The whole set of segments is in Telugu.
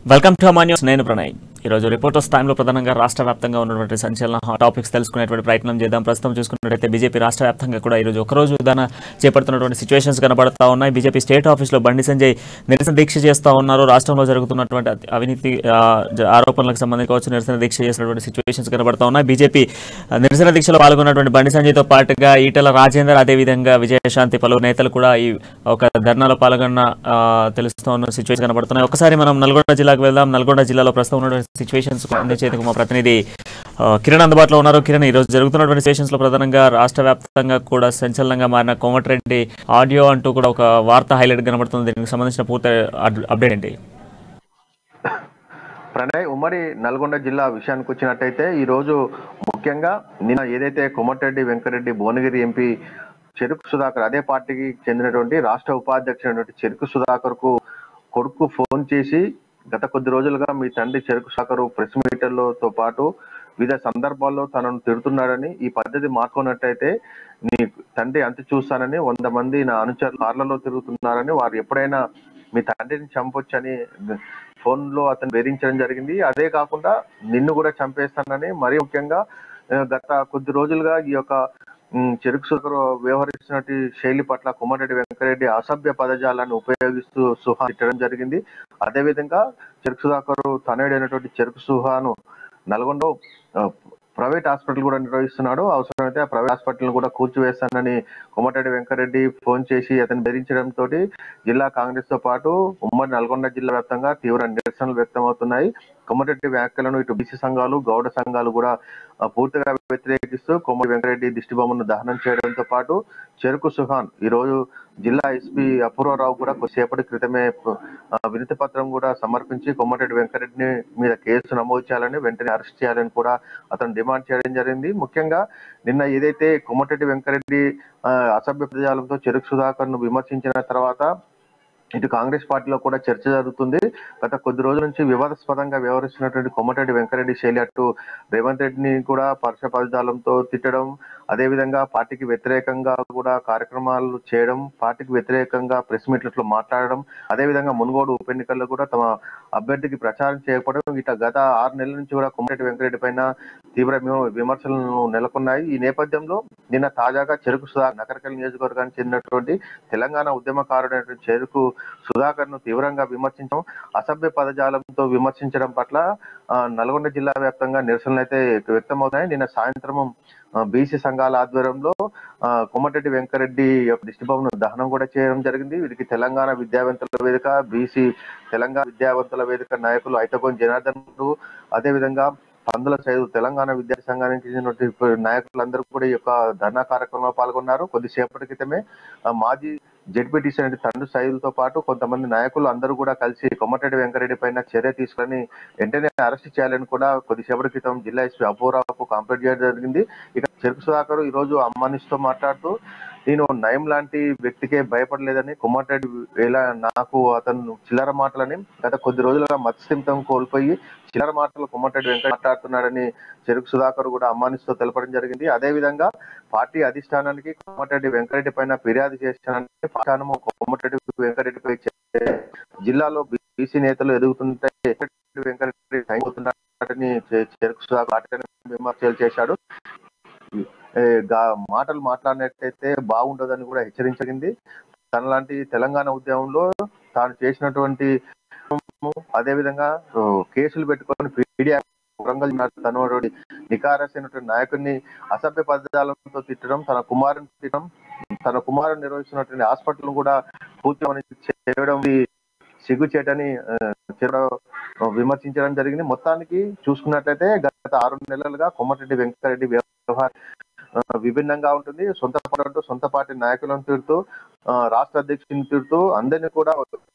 వెల్కమ్ టు అమా న్యూస్ నేను ప్రణయ్ ఈరోజు రిపోర్టర్స్ టైంలో ప్రధానంగా రాష్ట్ర వ్యాప్తంగా ఉన్నటువంటి సంచలన హాట్ టాపిక్స్ తెలుసుకునేటువంటి ప్రయత్నం చేద్దాం ప్రస్తుతం చూసుకున్నట్లయితే బీజేపీ రాష్ట్ర వ్యాప్తంగా కూడా ఈరోజు ఒకరోజు విధాన చేపడుతున్నటువంటి సిచ్యువేషన్స్ కనబడతా ఉన్నాయి బీజేపీ స్టేట్ ఆఫీస్లో బండి సంజయ్ నిరసన దీక్ష చేస్తూ ఉన్నారు రాష్ట్రంలో జరుగుతున్నటువంటి అతి- అవినీతి ఆ, జ- ఆరోపణలకు సంబంధించి కావచ్చు నిరసన దీక్ష చేసినటువంటి సిచ్యువేషన్స్ కనబడతా ఉన్నాయి బీజేపీ ఆ, నిరసన దీక్షలో పాల్గొన్నటువంటి బండి సంజయ్తో పాటుగా ఈటల రాజేందర్ అదేవిధంగా విజయశాంతి పలువురు నేతలు కూడా ఈ ఒక ధర్నాలో పాల్గొన్న ఆ, తెలుస్తూ ఉన్న సిచ్యువేషన్ కనబడుతున్నాయి ఒకసారి మనం నల్గొండ జిల్లాకు వెళ్దాం నల్గొండ జిల్లాలో ప్రస్తుతం ఉన్నటువంటి సిచ్యువేషన్స్ అందించేందుకు మా ప్రతినిధి ఆ, కిరణ్ అందుబాటులో ఉన్నారు కిరణ్ ఈ రోజు జరుగుతున్నటువంటి సిచ్యువేషన్స్ లో ప్రధానంగా రాష్ట్ర వ్యాప్తంగా కూడా సంచలనంగా మారిన కోమటిరెడ్డి ఆడియో అంటూ కూడా ఒక వార్త హైలైట్ కనబడుతుంది దీనికి సంబంధించిన పూర్తి అడ్- అప్డేట్ ఏంటి ప్రణయ్ ఉమ్మడి నల్గొండ జిల్లా విషయానికి వచ్చినట్టయితే ఈ రోజు ముఖ్యంగా నిన్న ఏదైతే కొమటిరెడ్డి వెంకరెడ్డి భువనగిరి ఎంపీ చెరుకు సుధాకర్ అదే పార్టీకి చెందినటువంటి రాష్ట్ర ఉపాధ్యక్షుడైనటువంటి చెరుకు సుధాకర్ కు కొడుకు ఫోన్ చేసి గత కొద్ది రోజులుగా మీ తండ్రి చెరుకు సుధాకర్ ప్రెస్ మీటర్లతో పాటు వివిధ సందర్భాల్లో తనను తిడుతున్నాడని ఈ పద్ధతి మార్చుకున్నట్టయితే నీ తండ్రి అంత చూస్తానని వంద మంది నా అనుచరులు కార్లలో తిరుగుతున్నారని వారు ఎప్పుడైనా మీ తండ్రిని చంపొచ్చని ఫోన్ లో అతను బెదిరించడం జరిగింది అదే కాకుండా నిన్ను కూడా చంపేస్తానని మరీ ముఖ్యంగా ఆ, గత కొద్ది రోజులుగా ఈ యొక్క ఉమ్, చెరుకు సుగర్ వ్యవహరిస్తున్నట్టు శైలి పట్ల కుమారెడ్డి వెంకరెడ్డి అసభ్య పదజాలాన్ని ఉపయోగిస్తూ సుహా తిట్టడం జరిగింది అదేవిధంగా చెరుకు సుధాకర్ తనయుడైనటువంటి చెరుకు సుహాను నల్గొండ ఆ, ప్రైవేట్ హాస్పిటల్ కూడా నిర్వహిస్తున్నాడు అవసరమైతే ఆ ప్రైవేట్ హాస్పిటల్ కూడా కూల్చివేస్తానని కోమటిరెడ్డి వెంకరెడ్డి ఫోన్ చేసి అతను బెదిరించడంతో జిల్లా కాంగ్రెస్ తో పాటు ఉమ్మడి నల్గొండ జిల్లా వ్యాప్తంగా తీవ్ర నిరసనలు వ్యక్తమవుతున్నాయి కోమటిరెడ్డి వ్యాఖ్యలను ఇటు బీసీ సంఘాలు గౌడ సంఘాలు కూడా ఆ, పూర్తిగా వ్యతిరేకిస్తూ కోమటి వెంకరెడ్డి దిష్టిబొమ్మను దహనం చేయడంతో పాటు చెరుకు సుహాన్ ఈ రోజు జిల్లా ఎస్పీ అపూర్వరావు కూడా కొద్దిసేపటి క్రితమే ఆ, వినతి పత్రం కూడా సమర్పించి కొమ్మటిరెడ్డి వెంకరెడ్డిని మీద కేసు నమోదు చేయాలని వెంటనే అరెస్ట్ చేయాలని కూడా అతను డిమాండ్ చేయడం జరిగింది ముఖ్యంగా నిన్న ఏదైతే కొమ్మటిరెడ్డి వెంకరెడ్డి ఆ, అసభ్య పదజాలంతో చెరుకు సుధాకర్ ను విమర్శించిన తర్వాత ఇటు కాంగ్రెస్ పార్టీలో కూడా చర్చ జరుగుతుంది గత కొద్ది రోజుల నుంచి వివాదాస్పదంగా వ్యవహరిస్తున్నటువంటి కొమ్మటిరెడ్డి వెంకరెడ్డి శైలి అటు రేవంత్ రెడ్డిని కూడా పరుష పదజాలంతో తిట్టడం అదేవిధంగా పార్టీకి వ్యతిరేకంగా కూడా కార్యక్రమాలు చేయడం పార్టీకి వ్యతిరేకంగా ప్రెస్ మీట్లలో మాట్లాడడం అదేవిధంగా మునుగోడు ఉప ఎన్నికల్లో కూడా తమ అభ్యర్థికి ప్రచారం చేయకపోవడం ఇట గత ఆరు నెలల నుంచి కూడా కొమ్మటిరెడ్డి వెంకరెడ్డి పైన తీవ్ర విమ- విమర్శలు నెలకొన్నాయి ఈ నేపథ్యంలో నిన్న తాజాగా చెరుకు సుధా నకరకల్ నియోజకవర్గానికి చెందినటువంటి తెలంగాణ ఉద్యమకారుడైనటువంటి చెరుకు సుధాకర్ ను తీవ్రంగా విమర్శించడం అసభ్య పదజాలంతో విమర్శించడం పట్ల ఆ, నల్గొండ జిల్లా వ్యాప్తంగా నిరసనలు అయితే వ్యక్తమవుతున్నాయి నిన్న సాయంత్రం బీసీ సంఘాల ఆధ్వర్యంలో ఆ, కొమ్మటిరెడ్డి వెంకరెడ్డి యొక్క దిష్టిబొమ్మను దహనం కూడా చేయడం జరిగింది వీరికి తెలంగాణ విద్యావంతుల వేదిక బీసీ తెలంగాణ విద్యావంతుల వేదిక నాయకులు ఐతగోన్ జనార్దన్ రావు, అదేవిధంగా పందుల సైదు తెలంగాణ విద్యా సంఘానికి చెందినటువంటి నాయకులందరూ కూడా ఈ యొక్క ధర్నా కార్యక్రమంలో పాల్గొన్నారు కొద్దిసేపటి క్రితమే ఆ, మాజీ జడ్పీటీసీ అనే తండ్రి సైదులతో పాటు కొంతమంది నాయకులు అందరూ కూడా కలిసి కొమ్మటిరెడ్డి వెంకరెడ్డి పైన చర్య తీసుకొని వెంటనే అరెస్ట్ చేయాలని కూడా కొద్దిసేపటి క్రితం జిల్లా ఎస్పీ అపూరావుకు కంప్లైంట్ చేయడం జరిగింది ఇక చెరుకు సుధాకర్ ఈ రోజు అమ్మానిస్తో మాట్లాడుతూ నేను నయం లాంటి వ్యక్తికే భయపడలేదని కుమార్తెడ్డి ఎలా నాకు అతను చిల్లర మాటలని గత కొద్ది రోజులుగా మత్స్యంతం కోల్పోయి చిల్లర మాటలు కుమ్మటెడ్డి వెంకట మాట్లాడుతున్నాడని చెరుకు సుధాకర్ కూడా అమ్మానిస్తో తెలపడం జరిగింది అదే విధంగా పార్టీ అధిష్టానానికి కోమటిరెడ్డి వెంకరెడ్డి పైన ఫిర్యాదు చేశానని పాఠానము కోమటిరెడ్డి వెంకరెడ్డిపై చే- జిల్లాలో బీసీ నేతలు ఎదుగుతుంటే వెంకరెడ్డి అయిపోతున్నాడని చె- చెరుకు సుధాకర్ ఆటని విమర్శలు చేశాడు ఏ, గా- మాటలు మాట్లాడినట్టయితే బాగుండదని కూడా హెచ్చరించింది తనలాంటి తెలంగాణ ఉద్యమంలో తాను చేసినటువంటి అదే విధంగా ఓ, కేసులు పెట్టుకొని మీడియా వరంగల్ తనోడి నికారసైనటువంటి నాయకుడిని అసభ్య పదజాలంతో తిట్టడం తన కుమారుని తిట్టడం తన కుమారుని నిర్వహిస్తున్నటువంటి హాస్పిటల్ కూడా పూర్తి చేయడం ఇది సిగ్గుచేటని ఆ, చేయడం, ఆ, విమర్శించడం జరిగింది మొత్తానికి చూసుకున్నట్లయితే గత ఆరు నెలలుగా కొమ్మటిరెడ్డి వెంకటరెడ్డి వ్యవహారం ఆ, విభిన్నంగా ఉంటుంది సొంత పార్టీ సొంత పార్టీ నాయకులను తిడుతూ ఆ, రాష్ట్ర అధ్యక్షుని తిడుతూ అందరినీ కూడా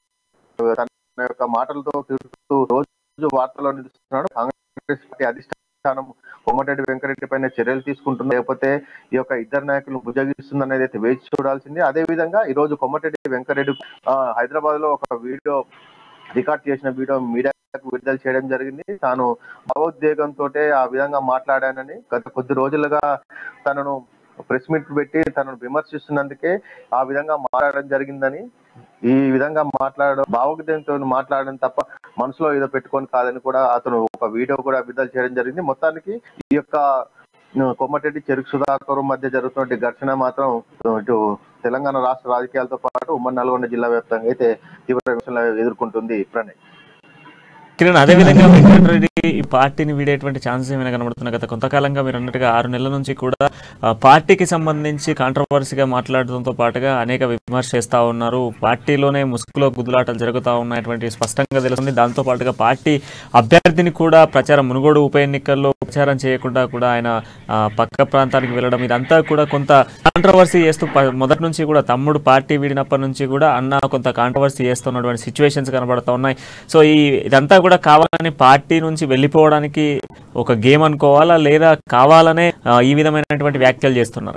తన యొక్క మాటలతో తిడుతూ రోజు వార్తల్లో నిలుస్తున్నాడు కాంగ్రెస్ పార్టీ అధిష్టానం కోమటిరెడ్డి వెంకరెడ్డి పైన చర్యలు తీసుకుంటుంది లేకపోతే ఈ యొక్క ఇద్దరు నాయకులు భుజగిస్తుంది అనేది అయితే వేచి చూడాల్సింది అదే విధంగా ఈ రోజు కొమ్మటిరెడ్డి వెంకరెడ్డి హైదరాబాద్ లో ఒక వీడియో రికార్డ్ చేసిన వీడియో మీడియాకు విడుదల చేయడం జరిగింది తాను భావోద్వేగంతో ఆ విధంగా మాట్లాడానని గత కొద్ది రోజులుగా తనను ప్రెస్ మీట్ పెట్టి తనను విమర్శిస్తున్నందుకే ఆ విధంగా మాట్లాడడం జరిగిందని ఈ విధంగా మాట్లాడడం భావోద్వేగంతో మాట్లాడడం తప్ప మనసులో ఏదో పెట్టుకొని కాదని కూడా అతను ఒక వీడియో కూడా విడుదల చేయడం జరిగింది మొత్తానికి ఈ యొక్క ఆ, కొమ్మటిరెడ్డి చెరుకు సుధాకర్ మధ్య జరుగుతున్న ఘర్షణ మాత్రం ఇటు తెలంగాణ రాష్ట్ర రాజకీయాలతో పాటు ఉమ్మడి నల్గొండ జిల్లా వ్యాప్తంగా అయితే తీవ్ర విమర్శలు ఎదుర్కొంటుంది ప్రణయ్ కిరణ్ అదేవిధంగా వెంకటరెడ్డి ఈ పార్టీని వీడేటువంటి ఛాన్సెస్ ఏమైనా కనబడుతున్నాయి గత కొంతకాలంగా మీరు అన్నట్టుగా ఆరు నెలల నుంచి కూడా ఆ, పార్టీకి సంబంధించి కాంట్రవర్సీగా మాట్లాడడంతో పాటుగా అనేక విమర్శ చేస్తూ ఉన్నారు పార్టీలోనే ముసుగులో గుద్దులాటలు జరుగుతూ ఉన్నటువంటి స్పష్టంగా తెలుస్తుంది దాంతో పాటుగా పార్టీ అభ్యర్థిని కూడా ప్రచారం మునుగోడు ఉప ఎన్నికల్లో ప్రచారం చేయకుండా కూడా ఆయన ఆ, పక్క ప్రాంతానికి వెళ్ళడం ఇదంతా కూడా కొంత కాంట్రవర్సీ చేస్తూ ప- మొదటి నుంచి కూడా తమ్ముడు పార్టీ వీడినప్పటి నుంచి కూడా అన్న కొంత కాంట్రవర్సీ చేస్తున్నటువంటి సిచ్యువేషన్స్ కనబడుతూ ఉన్నాయి సో ఈ ఇదంతా కూడా కావాలని పార్టీ నుంచి వెళ్ళిపోవడానికి ఒక గేమ్ అనుకోవాలా లేదా కావాలనే ఆ, ఈ విధమైనటువంటి వ్యాఖ్యలు చేస్తున్నారా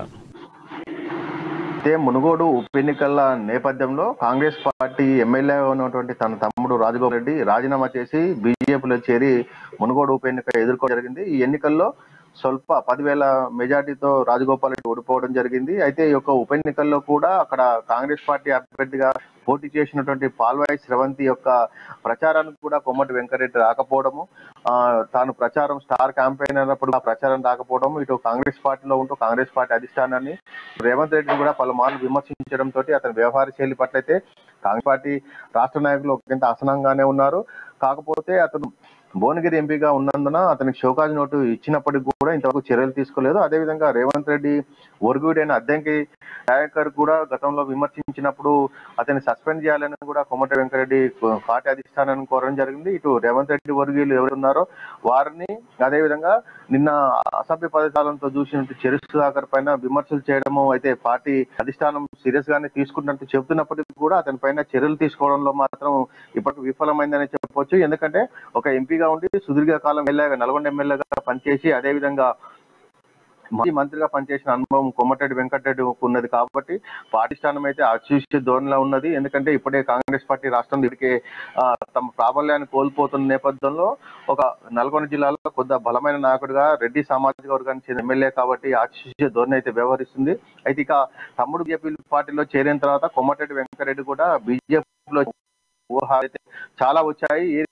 అయితే మునుగోడు ఉప ఎన్నికల నేపథ్యంలో కాంగ్రెస్ పార్టీ ఎమ్మెల్యే ఉన్నటువంటి తన తమ్ముడు రాజగోపాల్ రెడ్డి రాజీనామా చేసి బీజేపీలో చేరి మునుగోడు ఉప ఎన్నిక ఎదుర్కోవడం జరిగింది ఈ ఎన్నికల్లో స్వల్ప పదివేల మెజార్టీతో రాజగోపాల్ రెడ్డి ఓడిపోవడం జరిగింది అయితే ఈ యొక్క ఉప ఎన్నికల్లో కూడా అక్కడ కాంగ్రెస్ పార్టీ అభ్యర్థిగా పోటీ చేసినటువంటి పాల్వాయి స్రవంతి యొక్క ప్రచారానికి కూడా కొమ్మటి వెంకరెడ్డి రాకపోవడము ఆ, తాను ప్రచారం స్టార్ క్యాంపెయిన్ అన్నప్పుడు ఆ ప్రచారం రాకపోవడం ఇటు కాంగ్రెస్ పార్టీలో ఉంటూ కాంగ్రెస్ పార్టీ అధిష్టానాన్ని రేవంత్ రెడ్డిని కూడా పలుమార్లు విమర్శించడం తోటి అతని వ్యవహార శైలి పట్ల అయితే కాంగ్రెస్ పార్టీ రాష్ట్ర నాయకులు ఒకంత అసనంగానే ఉన్నారు కాకపోతే అతను భువనగిరి ఎంపీగా ఉన్నందున అతనికి షోకాజ్ నోటు ఇచ్చినప్పటికి కూడా ఇంతవరకు చర్యలు తీసుకోలేదు అదేవిధంగా రేవంత్ రెడ్డి ఒరుగుడైన అద్దెంకి నాయకర్ కూడా గతంలో విమర్శించినప్పుడు అతన్ని సస్పెండ్ చేయాలని కూడా కొమ్మటి వెంకరెడ్డి పార్టీ అధిష్టానాన్ని కోరడం జరిగింది ఇటు రేవంత్ రెడ్డి వర్గీయులు ఎవరున్నారో వారిని అదేవిధంగా నిన్న అసభ్య పదజాలంతో చూసినట్టు చెరు సుధాకర్ పైన విమర్శలు చేయడము అయితే పార్టీ అధిష్టానం సీరియస్ గానే తీసుకున్నట్టు చెబుతున్నప్పటికీ కూడా అతని పైన చర్యలు తీసుకోవడంలో మాత్రం ఇప్పటికి విఫలమైందని చెప్పొచ్చు ఎందుకంటే ఒక ఎంపీగా ఉండి సుదీర్ఘకాలం ఎమ్మెల్యేగా నల్గొండ ఎమ్మెల్యేగా పనిచేసి అదే విధంగా మాజీ మంత్రిగా పనిచేసిన అనుభవం కొమ్మటిరెడ్డి వెంకటరెడ్డి ఉన్నది కాబట్టి పార్టీ స్థానం అయితే అచ్యూసి ధోరణిలో ఉన్నది ఎందుకంటే ఇప్పుడే కాంగ్రెస్ పార్టీ రాష్ట్రంలో ఇప్పటికే ఆ, తమ ప్రాబల్యాన్ని కోల్పోతున్న నేపథ్యంలో ఒక నల్గొండ జిల్లాలో కొద్ది బలమైన నాయకుడిగా రెడ్డి సామాజిక వర్గానికి చెందిన ఎమ్మెల్యే కాబట్టి అచ్యూసి ధోరణి అయితే వ్యవహరిస్తుంది అయితే ఇక తమ్ముడు బీజేపీ పార్టీలో చేరిన తర్వాత కొమ్మటిరెడ్డి వెంకటరెడ్డి కూడా బీజేపీలో ఊహ అయితే చాలా వచ్చాయి ఏది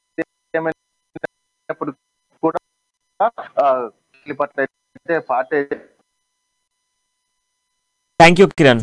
ఏమైనప్పుడు కూడా ఆ, పట్ల అయితే party thank you Kiran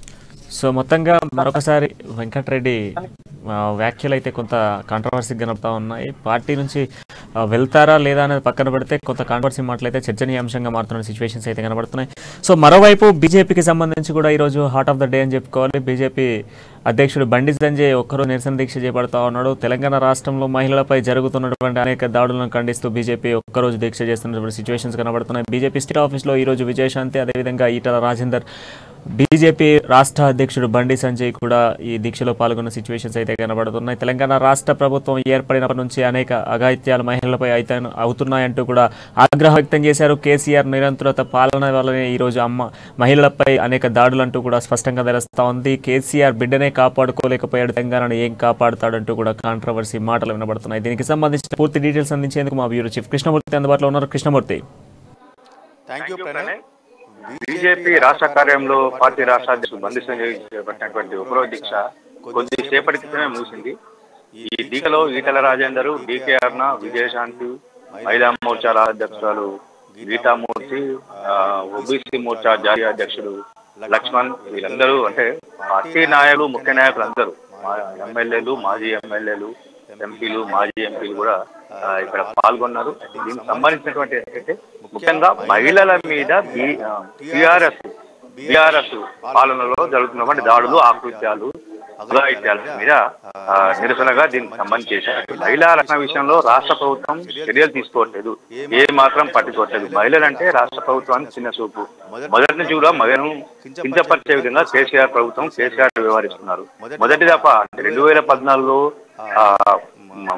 so మొత్తంగా మరొకసారి వెంకటరెడ్డి ఆ, వ్యాఖ్యలు అయితే కొంత కాంట్రవర్సీ కనబడతా ఉన్నాయి పార్టీ నుంచి ఆ, వెళ్తారా లేదా అనేది పక్కన పెడితే కొంత కాంట్రవర్సీ మాటలు అయితే చర్చనీయాంశంగా మారుతున్న సిచ్యువేషన్స్ అయితే కనబడుతున్నాయి సో మరోవైపు బీజేపీకి సంబంధించి కూడా ఈరోజు హార్ట్ ఆఫ్ ద డే అని చెప్పుకోవాలి బీజేపీ అధ్యక్షుడు బండి సంజయ్ ఒక్కరోజు నిరసన దీక్ష చేపడతా ఉన్నాడు తెలంగాణ రాష్ట్రంలో మహిళలపై జరుగుతున్నటువంటి అనేక దాడులను ఖండిస్తూ బీజేపీ ఒక్కరోజు దీక్ష చేస్తున్నటువంటి సిచ్యువేషన్స్ కనబడుతున్నాయి బీజేపీ స్టేట్ ఆఫీస్లో ఈరోజు విజయశాంతి అదేవిధంగా ఈటల రాజేందర్ బీజేపీ రాష్ట్ర అధ్యక్షుడు బండి సంజయ్ కూడా ఈ దీక్షలో పాల్గొన్న సిచ్యువేషన్స్ అయితే కనబడుతున్నాయి తెలంగాణ రాష్ట్ర ప్రభుత్వం ఏర్పడినప్పటి నుంచి అనేక అఘాయిత్యాలు మహిళలపై అయితే అవుతున్నాయంటూ కూడా ఆగ్రహం వ్యక్తం చేశారు కేసీఆర్ నిరంతరత పాలన వల్లనే ఈరోజు అమ్మ మహిళలపై అనేక దాడులు అంటూ కూడా స్పష్టంగా తెలుస్తా ఉంది కేసీఆర్ బిడ్డనే కాపాడుకోలేకపోయాడు తెలంగాణను ఏం కాపాడుతాడంటూ కూడా కాంట్రవర్సీ మాటలు వినబడుతున్నాయి దీనికి సంబంధించిన పూర్తి డీటెయిల్స్ అందించేందుకు మా బ్యూరో చీఫ్ కృష్ణమూర్తి అందుబాటులో ఉన్నారు Krishnamurthy thank you Pranay BJP రాష్ట్ర కార్యంలో పార్టీ రాష్ట్ర అధ్యక్షుడు బండి సంజయ్ చేపట్టినటువంటి ఉపరోధ దీక్ష కొద్దిసేపటి క్రితమే ముగిసింది ఈ దీక్షలో ఈటల రాజేందర్ డీకే అర్ణ విజయశాంతి మహిళా మోర్చా రాష్ట్ర అధ్యక్షురాలు గీతామూర్తి ఓబీసీ మోర్చా జాతీయ అధ్యక్షుడు లక్ష్మణ్ వీళ్ళందరూ అంటే పార్టీ నాయకులు ముఖ్య నాయకులు అందరూ మా ఎమ్మెల్యేలు మాజీ ఎమ్మెల్యేలు ఎంపీలు మాజీ ఎంపీలు కూడా ఆ, ఇక్కడ పాల్గొన్నారు దీనికి సంబంధించినటువంటి ఏంటంటే ముఖ్యంగా మహిళల మీద బీఆర్ఎస్ బీఆర్ఎస్ పాలనలో జరుగుతున్నటువంటి దాడులు ఆకృత్యాలు అఘాయిత్యాల మీద ఆ, నిరసనగా దీనికి సంబంధించి చేశారు మహిళా రక్షణ విషయంలో రాష్ట్ర ప్రభుత్వం చర్యలు తీసుకోవట్లేదు ఏ మాత్రం పట్టుకోవట్లేదు మహిళలంటే రాష్ట్ర ప్రభుత్వానికి చిన్న చూపు మొదటి నుంచి కూడా మహిళను కించపరిచే విధంగా కేసీఆర్ ప్రభుత్వం కేసీఆర్ వ్యవహరిస్తున్నారు మొదటి దఫా రెండు వేల పద్నాలుగులో ఆ, మ-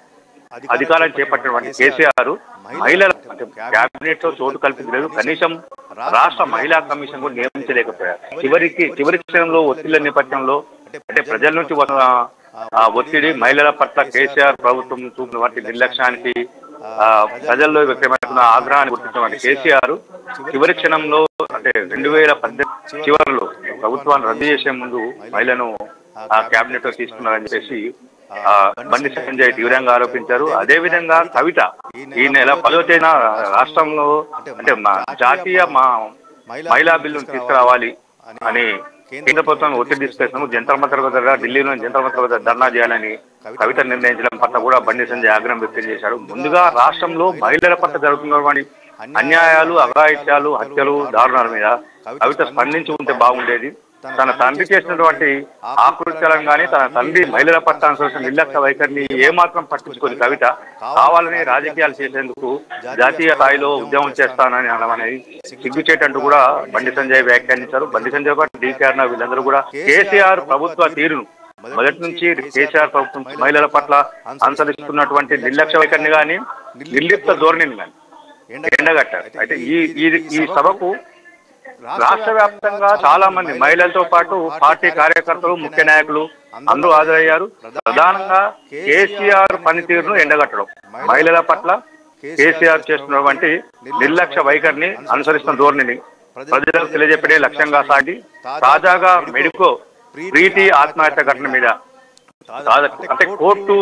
అధికారం చేపట్టినటువంటి కేసీఆర్ మహిళల అంటే కేబినెట్ లో చోటు కల్పించలేదు కనీసం రాష్ట్ర మహిళా కమిషన్ కూడా నియమించలేకపోయారు చివరికి చివరి క్షణంలో ఒత్తిళ్ల నేపథ్యంలో అంటే ప్రజల నుంచి వస్తున్న ఆ ఒత్తిడి మహిళల పట్ల కేసీఆర్ ప్రభుత్వం చూపినటువంటి నిర్లక్ష్యానికి ఆ ప్రజల్లో వ్యక్తమవుతున్న ఆగ్రహాన్ని గుర్తించినటువంటి కేసీఆర్ చివరి క్షణంలో అంటే రెండు వేల పద్దెనిమిది చివరిలో ప్రభుత్వాన్ని రద్దు చేసే ముందు మహిళను ఆ కేబినెట్ లో తీసుకున్నారని చెప్పేసి ఆ, బండి సంజయ్ తీవ్రంగా ఆరోపించారు అదే విధంగా కవిత ఈ నెల పదో తేదీన రాష్ట్రంలో అంటే మా జాతీయ మా మహిళా బిల్లును తీసుకురావాలి అని కేంద్ర ప్రభుత్వం ఒత్తిడి తీసుకొస్తున్నాము జంతర్ మంతర్ వద్ద ఢిల్లీలో జంతర్ మంతర్ వద్ద ధర్నా చేయాలని కవిత నిర్ణయించడం పట్ల కూడా బండి సంజయ్ ఆగ్రహం వ్యక్తం చేశారు ముందుగా రాష్ట్రంలో మహిళల పట్ల జరుగుతున్నటువంటి అన్యాయాలు అఘాయిత్యాలు హత్యలు దారుణాల మీద కవిత స్పందించి ఉంటే బాగుండేది తన తండ్రి చేసినటువంటి ఆకృత్యాలను కానీ తన తండ్రి మహిళల పట్ల అనుసరించిన నిర్లక్ష్య వైఖరిని ఏమాత్రం పట్టించుకొని కవిత కావాలని రాజకీయాలు చేసేందుకు జాతీయ స్థాయిలో ఉద్యమం చేస్తానని అనడం అనేది సిగ్గుచేటంటూ కూడా బండి సంజయ్ వ్యాఖ్యానించారు బండి సంజయ్ పాటు డీకేఆర్ వీళ్ళందరూ కూడా కేసీఆర్ ప్రభుత్వ తీరును మొదటి నుంచి కేసీఆర్ ప్రభుత్వం మహిళల పట్ల అనుసరిస్తున్నటువంటి నిర్లక్ష్య వైఖరిని కానీ నిర్లిప్త ధోరణిని కానీ ఎండగట్టారు అయితే ఈ ఈ- ఈ సభకు రాష్ట్ర వ్యాప్తంగా చాలా మంది మహిళలతో పాటు పార్టీ కార్యకర్తలు ముఖ్య నాయకులు అందరూ హాజరయ్యారు ప్రధానంగా కేసీఆర్ పనితీరును ఎండగట్టడం మహిళల పట్ల కేసీఆర్ చేస్తున్నటువంటి నిర్లక్ష్య వైఖరిని అనుసరిస్తున్న ధోరణిని ప్రజలకు తెలియజెప్పడే లక్ష్యంగా సాగి తాజాగా మెడికో ప్రీతి ఆత్మహత్య ఘటన మీద తాజా- అంటే కోర్టు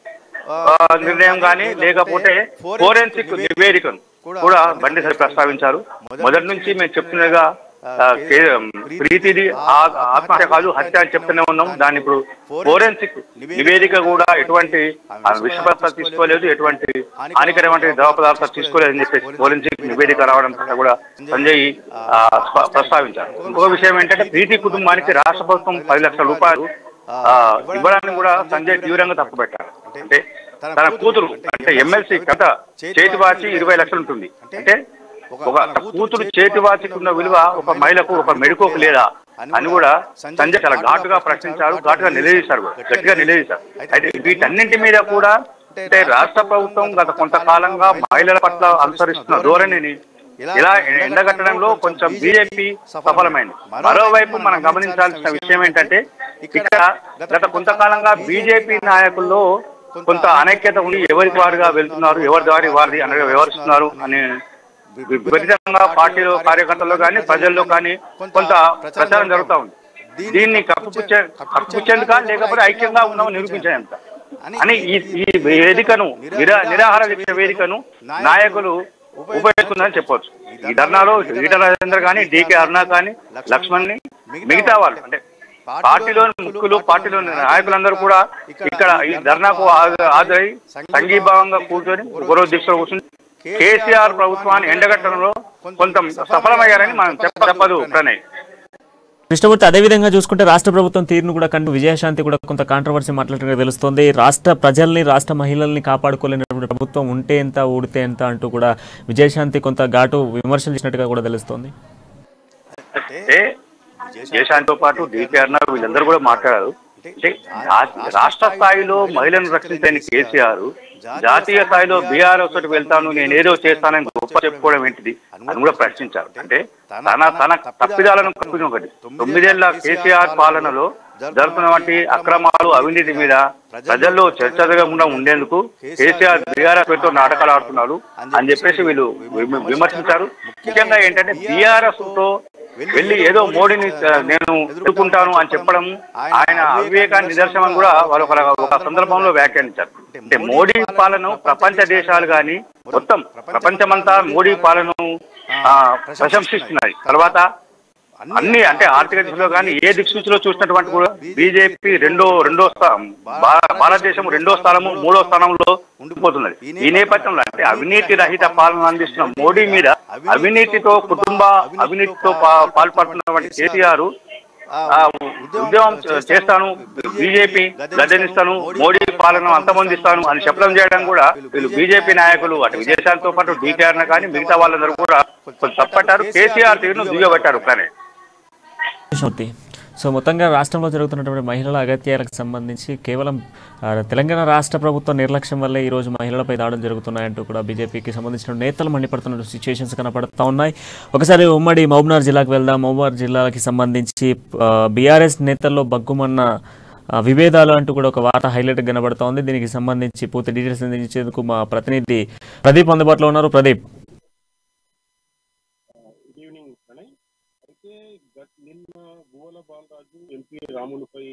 ఆ, నిర్ణయం కానీ లేకపోతే ఫోరెన్సిక్ నివేదికను కూడా బండి సార్ ప్రస్తావించారు మొదటి నుంచి మేము చెప్తున్నగా ఆ, కే- ప్రీతిది ఆ- ఆత్మహత్య కాదు హత్య అని చెప్తూనే ఉన్నాం దాన్ని ఇప్పుడు ఫోరెన్సిక్ నివేదిక కూడా ఎటువంటి ఆ, విష పదార్థాలు తీసుకోలేదు ఎటువంటి హానికరమైన ద్రవ పదార్థాలు తీసుకోలేదు అని చెప్పేసి ఫోరెన్సిక్ నివేదిక రావడం పట్ల కూడా సంజయ్ ఆ, స్ప- ప్రస్తావించారు ఇంకొక విషయం ఏంటంటే ప్రీతి కుటుంబానికి రాష్ట్ర ప్రభుత్వం పది లక్షల రూపాయలు ఆ, ఇవ్వడాన్ని కూడా సంజయ్ తీవ్రంగా తప్పుపెట్టారు అంటే తన కూతురు అంటే ఎమ్మెల్సీ కథ చేతి వాచి ఇరవై లక్షలు ఉంటుంది అంటే ఒక కూతురు చేతి వాచికి ఉన్న విలువ ఒక మహిళకు ఒక మెడుకోకు లేదా అని కూడా సంజయ్ చాలా ఘాటుగా ప్రశ్నించారు ఘాటుగా నిలదీశారు కూడా, గట్టిగా నిలదీశారు అయితే వీటన్నింటి మీద కూడా అంటే రాష్ట్ర ప్రభుత్వం గత కొంతకాలంగా మహిళల పట్ల అనుసరిస్తున్న ధోరణిని ఇలా ఎండగట్టడంలో కొంచెం బీజేపీ సఫలమైంది మరోవైపు మనం గమనించాల్సిన విషయం ఏంటంటే ఇక్కడ గత కొంతకాలంగా బీజేపీ నాయకుల్లో కొంత అనైక్యత ఉండి ఎవరికి వారుగా వెళ్తున్నారు ఎవరి దారి వారిది అనగా వ్యవహరిస్తున్నారు అనే విపరీతంగా పార్టీలో కార్యకర్తల్లో కానీ ప్రజల్లో కానీ కొంత ప్రచారం జరుగుతూ ఉంది దీన్ని కప్పుపుచ్చే కప్పుపుచ్చేందుక లేకపోతే ఐక్యంగా ఉన్నామని నిరూపించేంత అని ఈ ఈ వేదికను నిరా నిరాహార దీక్ష వేదికను నాయకులు ఉపయోగిస్తుందని చెప్పొచ్చు ఈ ధర్నాలో ఈటల రాజేందర్ కానీ డికే అరుణ కానీ లక్ష్మణ్ ని మిగతా వాళ్ళు అంటే పార్టీలోని ముఖ్యులు పార్టీలోని నాయకులందరూ కూడా ఇక్కడ ఈ ధర్నాకు హాజ- హాజరై సంఘీభావంగా కూర్చొని ఒకరోజు దీక్షలో కూర్చుని కేసీఆర్ ప్రభుత్వాన్ని ఎండగట్టడంలో కొంత సఫలమయ్యారని మనం చెప్ప తప్పదు ప్రణయ్ కృష్ణమూర్తి అదేవిధంగా చూసుకుంటే రాష్ట్ర ప్రభుత్వం తీరును కూడా కంటూ విజయశాంతి కూడా కొంత కాంట్రవర్సీ మాట్లాడినట్టు తెలుస్తోంది రాష్ట్ర ప్రజల్ని రాష్ట్ర మహిళల్ని కాపాడుకోలేనటువంటి ప్రభుత్వం ఉంటే ఎంత ఊడితే ఎంత అంటూ కూడా విజయశాంతి కొంత ఘాటు విమర్శలు చేసినట్టుగా కూడా తెలుస్తోంది అంటే దేశాంతో పాటు డిపిఆర్ వీళ్ళందరూ కూడా మాట్లాడారు అంటే రా- రాష్ట్ర స్థాయిలో మహిళలను రక్షించని కేసీఆర్ జాతీయ స్థాయిలో బీఆర్ఎస్ తోటి వెళ్తాను నేను ఏదో చేస్తానని గొప్ప చెప్పుకోవడం ఏంటిది అని కూడా ప్రశ్నించారు అంటే తన తన తప్పిదాలను కప్పిన ఒకటి తొమ్మిదేళ్ల కేసీఆర్ పాలనలో జరుగుతున్నటువంటి అక్రమాలు అవినీతి మీద ప్రజల్లో చర్చ జరగకుండా ఉండేందుకు కేసీఆర్ బీఆర్ఎస్ పేరుతో నాటకాలు ఆడుతున్నారు అని చెప్పేసి వీళ్ళు విమ- విమర్శించారు ముఖ్యంగా ఏంటంటే బీఆర్ఎస్ తో వెళ్ళి ఏదో మోడీని ఆ, నేను ఎదుర్కొంటాను అని చెప్పడం ఆయన అవివేకాన్ని నిదర్శనం కూడా వాళ్ళు ఒక ఒక సందర్భంలో వ్యాఖ్యానించారు అంటే మోడీ పాలన ప్రపంచ దేశాలు కానీ మొత్తం ప్రపంచమంతా మోడీ పాలన ప్రశంసిస్తున్నాయి తర్వాత అన్ని అంటే ఆర్థిక దిశలో కానీ ఏ దిక్సూచిలో చూసినటువంటి కూడా బీజేపీ రెండో రెండో స్థానం భా- భారతదేశం రెండో స్థానము మూడో స్థానంలో ఉండిపోతున్నది ఈ నేపథ్యంలో అంటే అవినీతి రహిత పాలన అందిస్తున్న మోడీ మీద అవినీతితో కుటుంబ అవినీతితో పా- పాల్పడుతున్నటువంటి కేసీఆర్ ఆ, ఉద్యమం చేస్తాను బీజేపీ గద్దెనిస్తాను మోడీ పాలన అంతమొందిస్తాను అని చెప్పడం చేయడం కూడా వీళ్ళు బీజేపీ నాయకులు అటు విదేశాలతో పాటు డీకేఆర్ కానీ మిగతా వాళ్ళందరూ కూడా కొంచెం తప్పట్టారు కేసీఆర్ తీరును దిగబట్టారు కానీ కృష్ణమూర్తి సో మొత్తంగా రాష్ట్రంలో జరుగుతున్నటువంటి మహిళల అగత్యాలకు సంబంధించి కేవలం ఆ, తెలంగాణ రాష్ట్ర ప్రభుత్వ నిర్లక్ష్యం వల్లే ఈ రోజు మహిళలపై దాడులు జరుగుతున్నాయంటూ కూడా బీజేపీకి సంబంధించిన నేతలు మండిపడుతున్న సిచ్యువేషన్స్ కనపడుతూ ఉన్నాయి ఒకసారి ఉమ్మడి మహబూబ్నగర్ జిల్లాకు వెళ్దాం మహబూబ్నగర్ జిల్లాకి సంబంధించి బీఆర్ఎస్ నేతల్లో బగ్గుమన్న ఆ, విభేదాలు అంటూ కూడా ఒక వార్త హైలైట్ కనబడుతోంది దీనికి సంబంధించి పూర్తి డీటెయిల్స్ అందించేందుకు మా ప్రతినిధి ప్రదీప్ అందుబాటులో ఉన్నారు ప్రదీప్ గుడ్ ఈవినింగ్ ప్రణయ్ అయితే గత నిన్న భువల బాలరాజు ఎంపీ రాములపై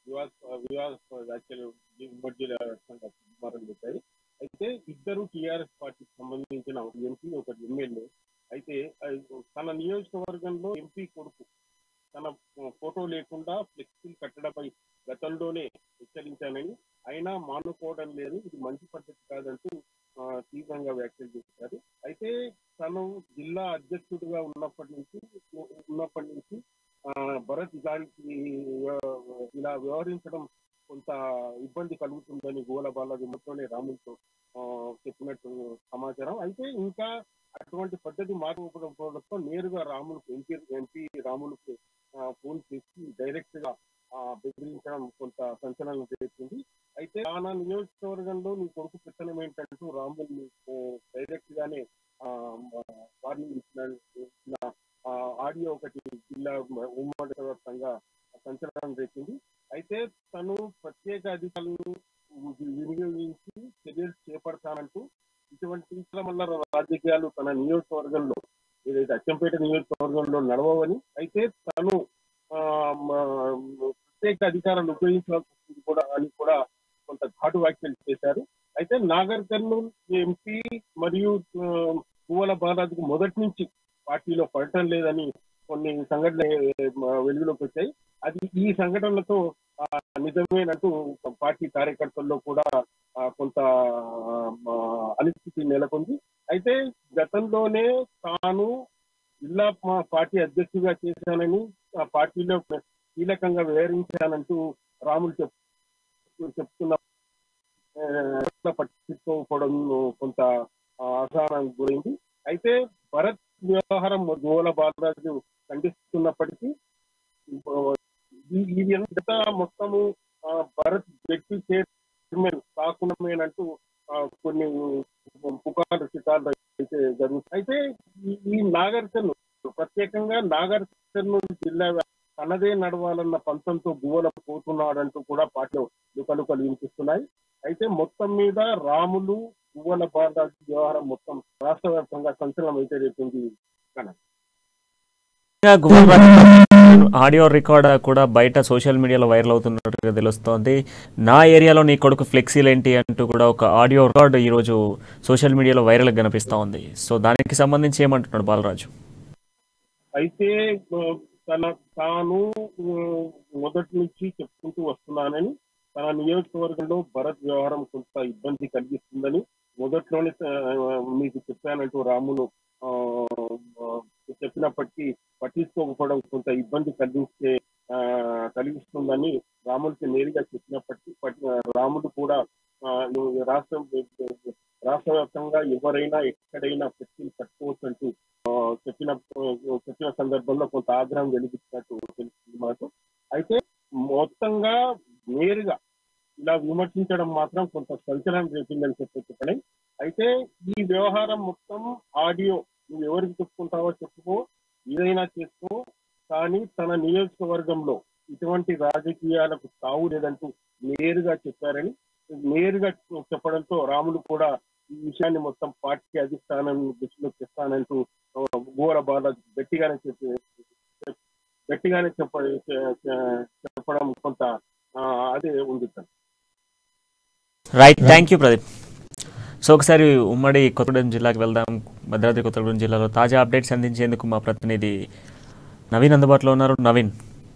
వివాద వివాదాస్పద వ్యాఖ్యలు ఉమ్మడి జిల్లా వ్యాప్తంగా దుమారం పెట్టాయి అయితే ఇద్దరు టీఆర్ఎస్ పార్టీకి సంబంధించిన ఒక ఎంపీ ఒక ఎమ్మెల్యే అయితే అది తన నియోజకవర్గంలో ఎంపీ కొడుకు తన ఫోటో లేకుండా ఫ్లెక్సీలు కట్టడంపై గతంలోనే హెచ్చరించానని అయినా మానుకోవడం లేదు ఇది మంచి పద్ధతి కాదంటూ ఆ, తీవ్రంగా వ్యాఖ్యలు చేశారు అయితే తను జిల్లా అధ్యక్షుడిగా ఉన్నప్పటి నుంచి ఉన్నప్పటి నుంచి ఆ, భరత్ ఇలాంటి ఆ, ఇలా వ్యవహరించడం కొంత ఇబ్బంది కలుగుతుందని గోల బాలాజీ మొత్తమే రాములతో ఆ, చెప్పినట్టు సమాచారం అయితే ఇంకా అటువంటి పద్ధతి మార్పుకోవడంతో నేరుగా రాములకు ఎంపీ ఎంపీ రాములకు ఆ, ఫోన్ చేసి డైరెక్ట్ గా ఆ, బెదిరించడం కొంత సంచలనం చేస్తుంది అయితే నా నియోజకవర్గంలో నీ కొడుకు పెత్తనం ఏంటంటూ రాముల్ని డైరెక్ట్ గానే ఆ, వార్నింగ్ ఇచ్చిన ఇచ్చిన, ఆ, ఆడియో ఒకటి జిల్లా ఉమ్మడి వ్యాప్తంగా సంచలనం రేపింది అయితే తను ప్రత్యేక అధికారులను వినియోగించి చర్యలు చేపడతానంటూ ఇటువంటి మల్ల రాజకీయాలు తన నియోజకవర్గంలో ఏదైతే అచ్చంపేట నియోజకవర్గంలో నడవవని అయితే తను ఆ, మ- ప్రత్యేక అధికారాలు ఉపయోగించాల్సి వస్తుంది కూడా అని కూడా కొంత ఘాటు వ్యాఖ్యలు చేశారు అయితే నాగర్ కర్నూల్ ఎంపీ మరియు ఆ, పువ్వల బాలాజీకి మొదటి నుంచి పార్టీలో పడటం లేదని కొన్ని సంఘటనలు ఆ, వెలుగులోకి వచ్చాయి అది ఈ సంఘటనలతో ఆ, నిజమేనంటూ పార్టీ కార్యకర్తల్లో కూడా ఆ, కొంత ఆ, అనిశ్చితి నెలకొంది అయితే గతంలోనే తాను జిల్లా మా పార్టీ అధ్యక్షుడిగా చేశానని ఆ పార్టీలో కీలకంగా వివరించానంటూ రాములు చెప్ చెప్తున్న ఆ, పట్టించుకోకపోవడం కొంత ఆ, అసహనానికి గురైంది అయితే భరత్ వ్యవహారం గోల బాలరాజు ఖండిస్తున్నప్పటికీ ఈ- ఇది ఎంత మొత్తము ఆ, భరత్ వ్యక్తి చైర్మన్ కాకుండామేనంటూ ఆ, కొన్ని పుకార్లు చికార్లు అయితే జరుగుతాయి అయితే ఈ- ఈ నాగర్ కర్నూలు ప్రత్యేకంగా నాగర్ కర్నూలు జిల్లా తనదే నడవాలన్న పంతంతో గువ్వల పోతున్నాడంటూ కూడా పార్టీలో లుకలుకలు వినిపిస్తున్నాయి అయితే మొత్తం మీద రాములు గువ్వల బాలరాజు వ్యవహారం మొత్తం రాష్ట్ర వ్యాప్తంగా సంచలనం అయితే రేపింది కనక్. ఇంకా గురువారం ఆడియో రికార్డ్ కూడా బయట సోషల్ మీడియాలో వైరల్ అవుతున్నట్టుగా తెలుస్తోంది నా ఏరియాలో నీ కొడుకు ఫ్లెక్సీలు ఏంటి అంటూ కూడా ఒక ఆడియో రికార్డ్ ఈరోజు సోషల్ మీడియాలో వైరల్ కనిపిస్తూ ఉంది సో దానికి సంబంధించి ఏమంటున్నాడు బాలరాజు అయితే ఆ, తన తాను ఆ, మొదటి నుంచి చెప్పుకుంటూ వస్తున్నానని తన నియోజకవర్గంలో భరత్ వ్యవహారం కొంత ఇబ్బంది కలిగిస్తుందని మొదట్లోనే ఆ, మీకు చెప్పానంటూ రాములు ఆ, ఆ, చెప్పినప్పటికీ పట్టించుకోకపోవడం కొంత ఇబ్బంది కలిగించే ఆ, కలిగిస్తుందని రాములకి నేరుగా చెప్పినప్పటికీ పట్- రాముడు కూడా ఆ, నువ్వు రాష్ట్రం రాష్ట్ర వ్యాప్తంగా ఎవరైనా ఎక్కడైనా ఫ్లెక్సీలు కట్టుకోవచ్చు అంటూ ఆ, చెప్పిన చెప్పిన సందర్భంలో కొంత ఆగ్రహం వెలిగించినట్టు తెలుస్తుంది మనకు అయితే మొత్తంగా నేరుగా ఇలా విమర్శించడం మాత్రం కొంత సంచలనం రేపిందని చెప్పి చెప్పని అయితే ఈ వ్యవహారం మొత్తం ఆడియో నువ్వు ఎవరికి చెప్పుకుంటావో చెప్పుకో ఏదైనా చేసుకో కానీ తన నియోజకవర్గంలో ఇటువంటి రాజకీయాలకు తావు లేదంటూ నేరుగా చెప్పారని నేరుగా చెప్పడంతో రాములు కూడా ఈ విషయాన్ని మొత్తం పార్టీ అధిష్టానం దృష్టిలో తెస్తానంటూ ఆ, ఘోర బాధ గట్టిగానే చెప్పి గట్టిగానే చెప్ప చెప్పడం కొంత ఆ, అదే ఉంది sir right thank you Pradeep so ఒకసారి ఉమ్మడి కొత్తగూడెం జిల్లాకి వెళ్దాం భద్రాద్రి కొత్తగూడెం జిల్లాలో తాజా అప్డేట్స్ అందించేందుకు మా ప్రతినిధి నవీన్ అందుబాటులో ఉన్నారు నవీన్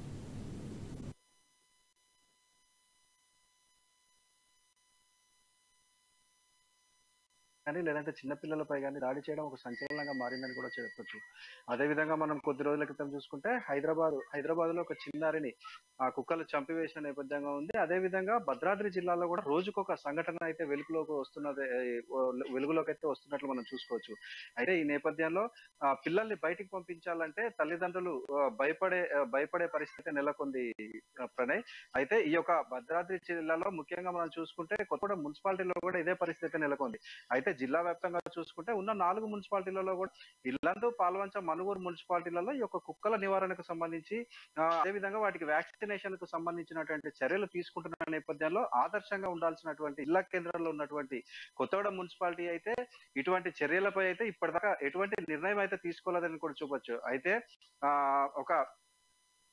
కానీ లేదంటే చిన్నపిల్లలపై కానీ దాడి చేయడం ఒక సంచలనంగా మారిందని కూడా చెప్పొచ్చు అదేవిధంగా మనం కొద్ది రోజుల క్రితం చూసుకుంటే హైదరాబాద్ హైదరాబాద్ లో ఒక చిన్నారిని ఆ కుక్కలు చంపివేసిన నేపథ్యంగా ఉంది అదేవిధంగా భద్రాద్రి జిల్లాలో కూడా రోజుకొక సంఘటన అయితే వెలుగులోకి వస్తున్నది ఏ, ఓ- వెలుగులోకి అయితే వస్తున్నట్లు మనం చూసుకోవచ్చు అయితే ఈ నేపథ్యంలో ఆ పిల్లల్ని బయటికి పంపించాలంటే తల్లిదండ్రులు ఆ, భయపడే ఆ, భయపడే పరిస్థితి నెలకొంది ఆ, ప్రణయ్ అయితే ఈ యొక్క భద్రాద్రి జిల్లాలో ముఖ్యంగా మనం చూసుకుంటే కొత్తగూడెం మున్సిపాలిటీలో కూడా ఇదే పరిస్థితి నెలకొంది అయితే జిల్లా వ్యాప్తంగా చూసుకుంటే ఉన్న నాలుగు మున్సిపాలిటీలలో కూడా ఇల్లందు పాల్వంచ మనుగూరు మున్సిపాలిటీలలో ఈ యొక్క కుక్కల నివారణకు సంబంధించి ఆ, అదేవిధంగా వాటికి వ్యాక్సినేషన్ కు సంబంధించినటువంటి చర్యలు తీసుకుంటున్న నేపథ్యంలో ఆదర్శంగా ఉండాల్సినటువంటి జిల్లా కేంద్రంలో ఉన్నటువంటి కొత్తగూడెం మున్సిపాలిటీ అయితే ఇటువంటి చర్యలపై అయితే ఇప్పటిదాకా ఎటువంటి నిర్ణయం అయితే తీసుకోలేదని కూడా చూపొచ్చు అయితే ఆ ఒక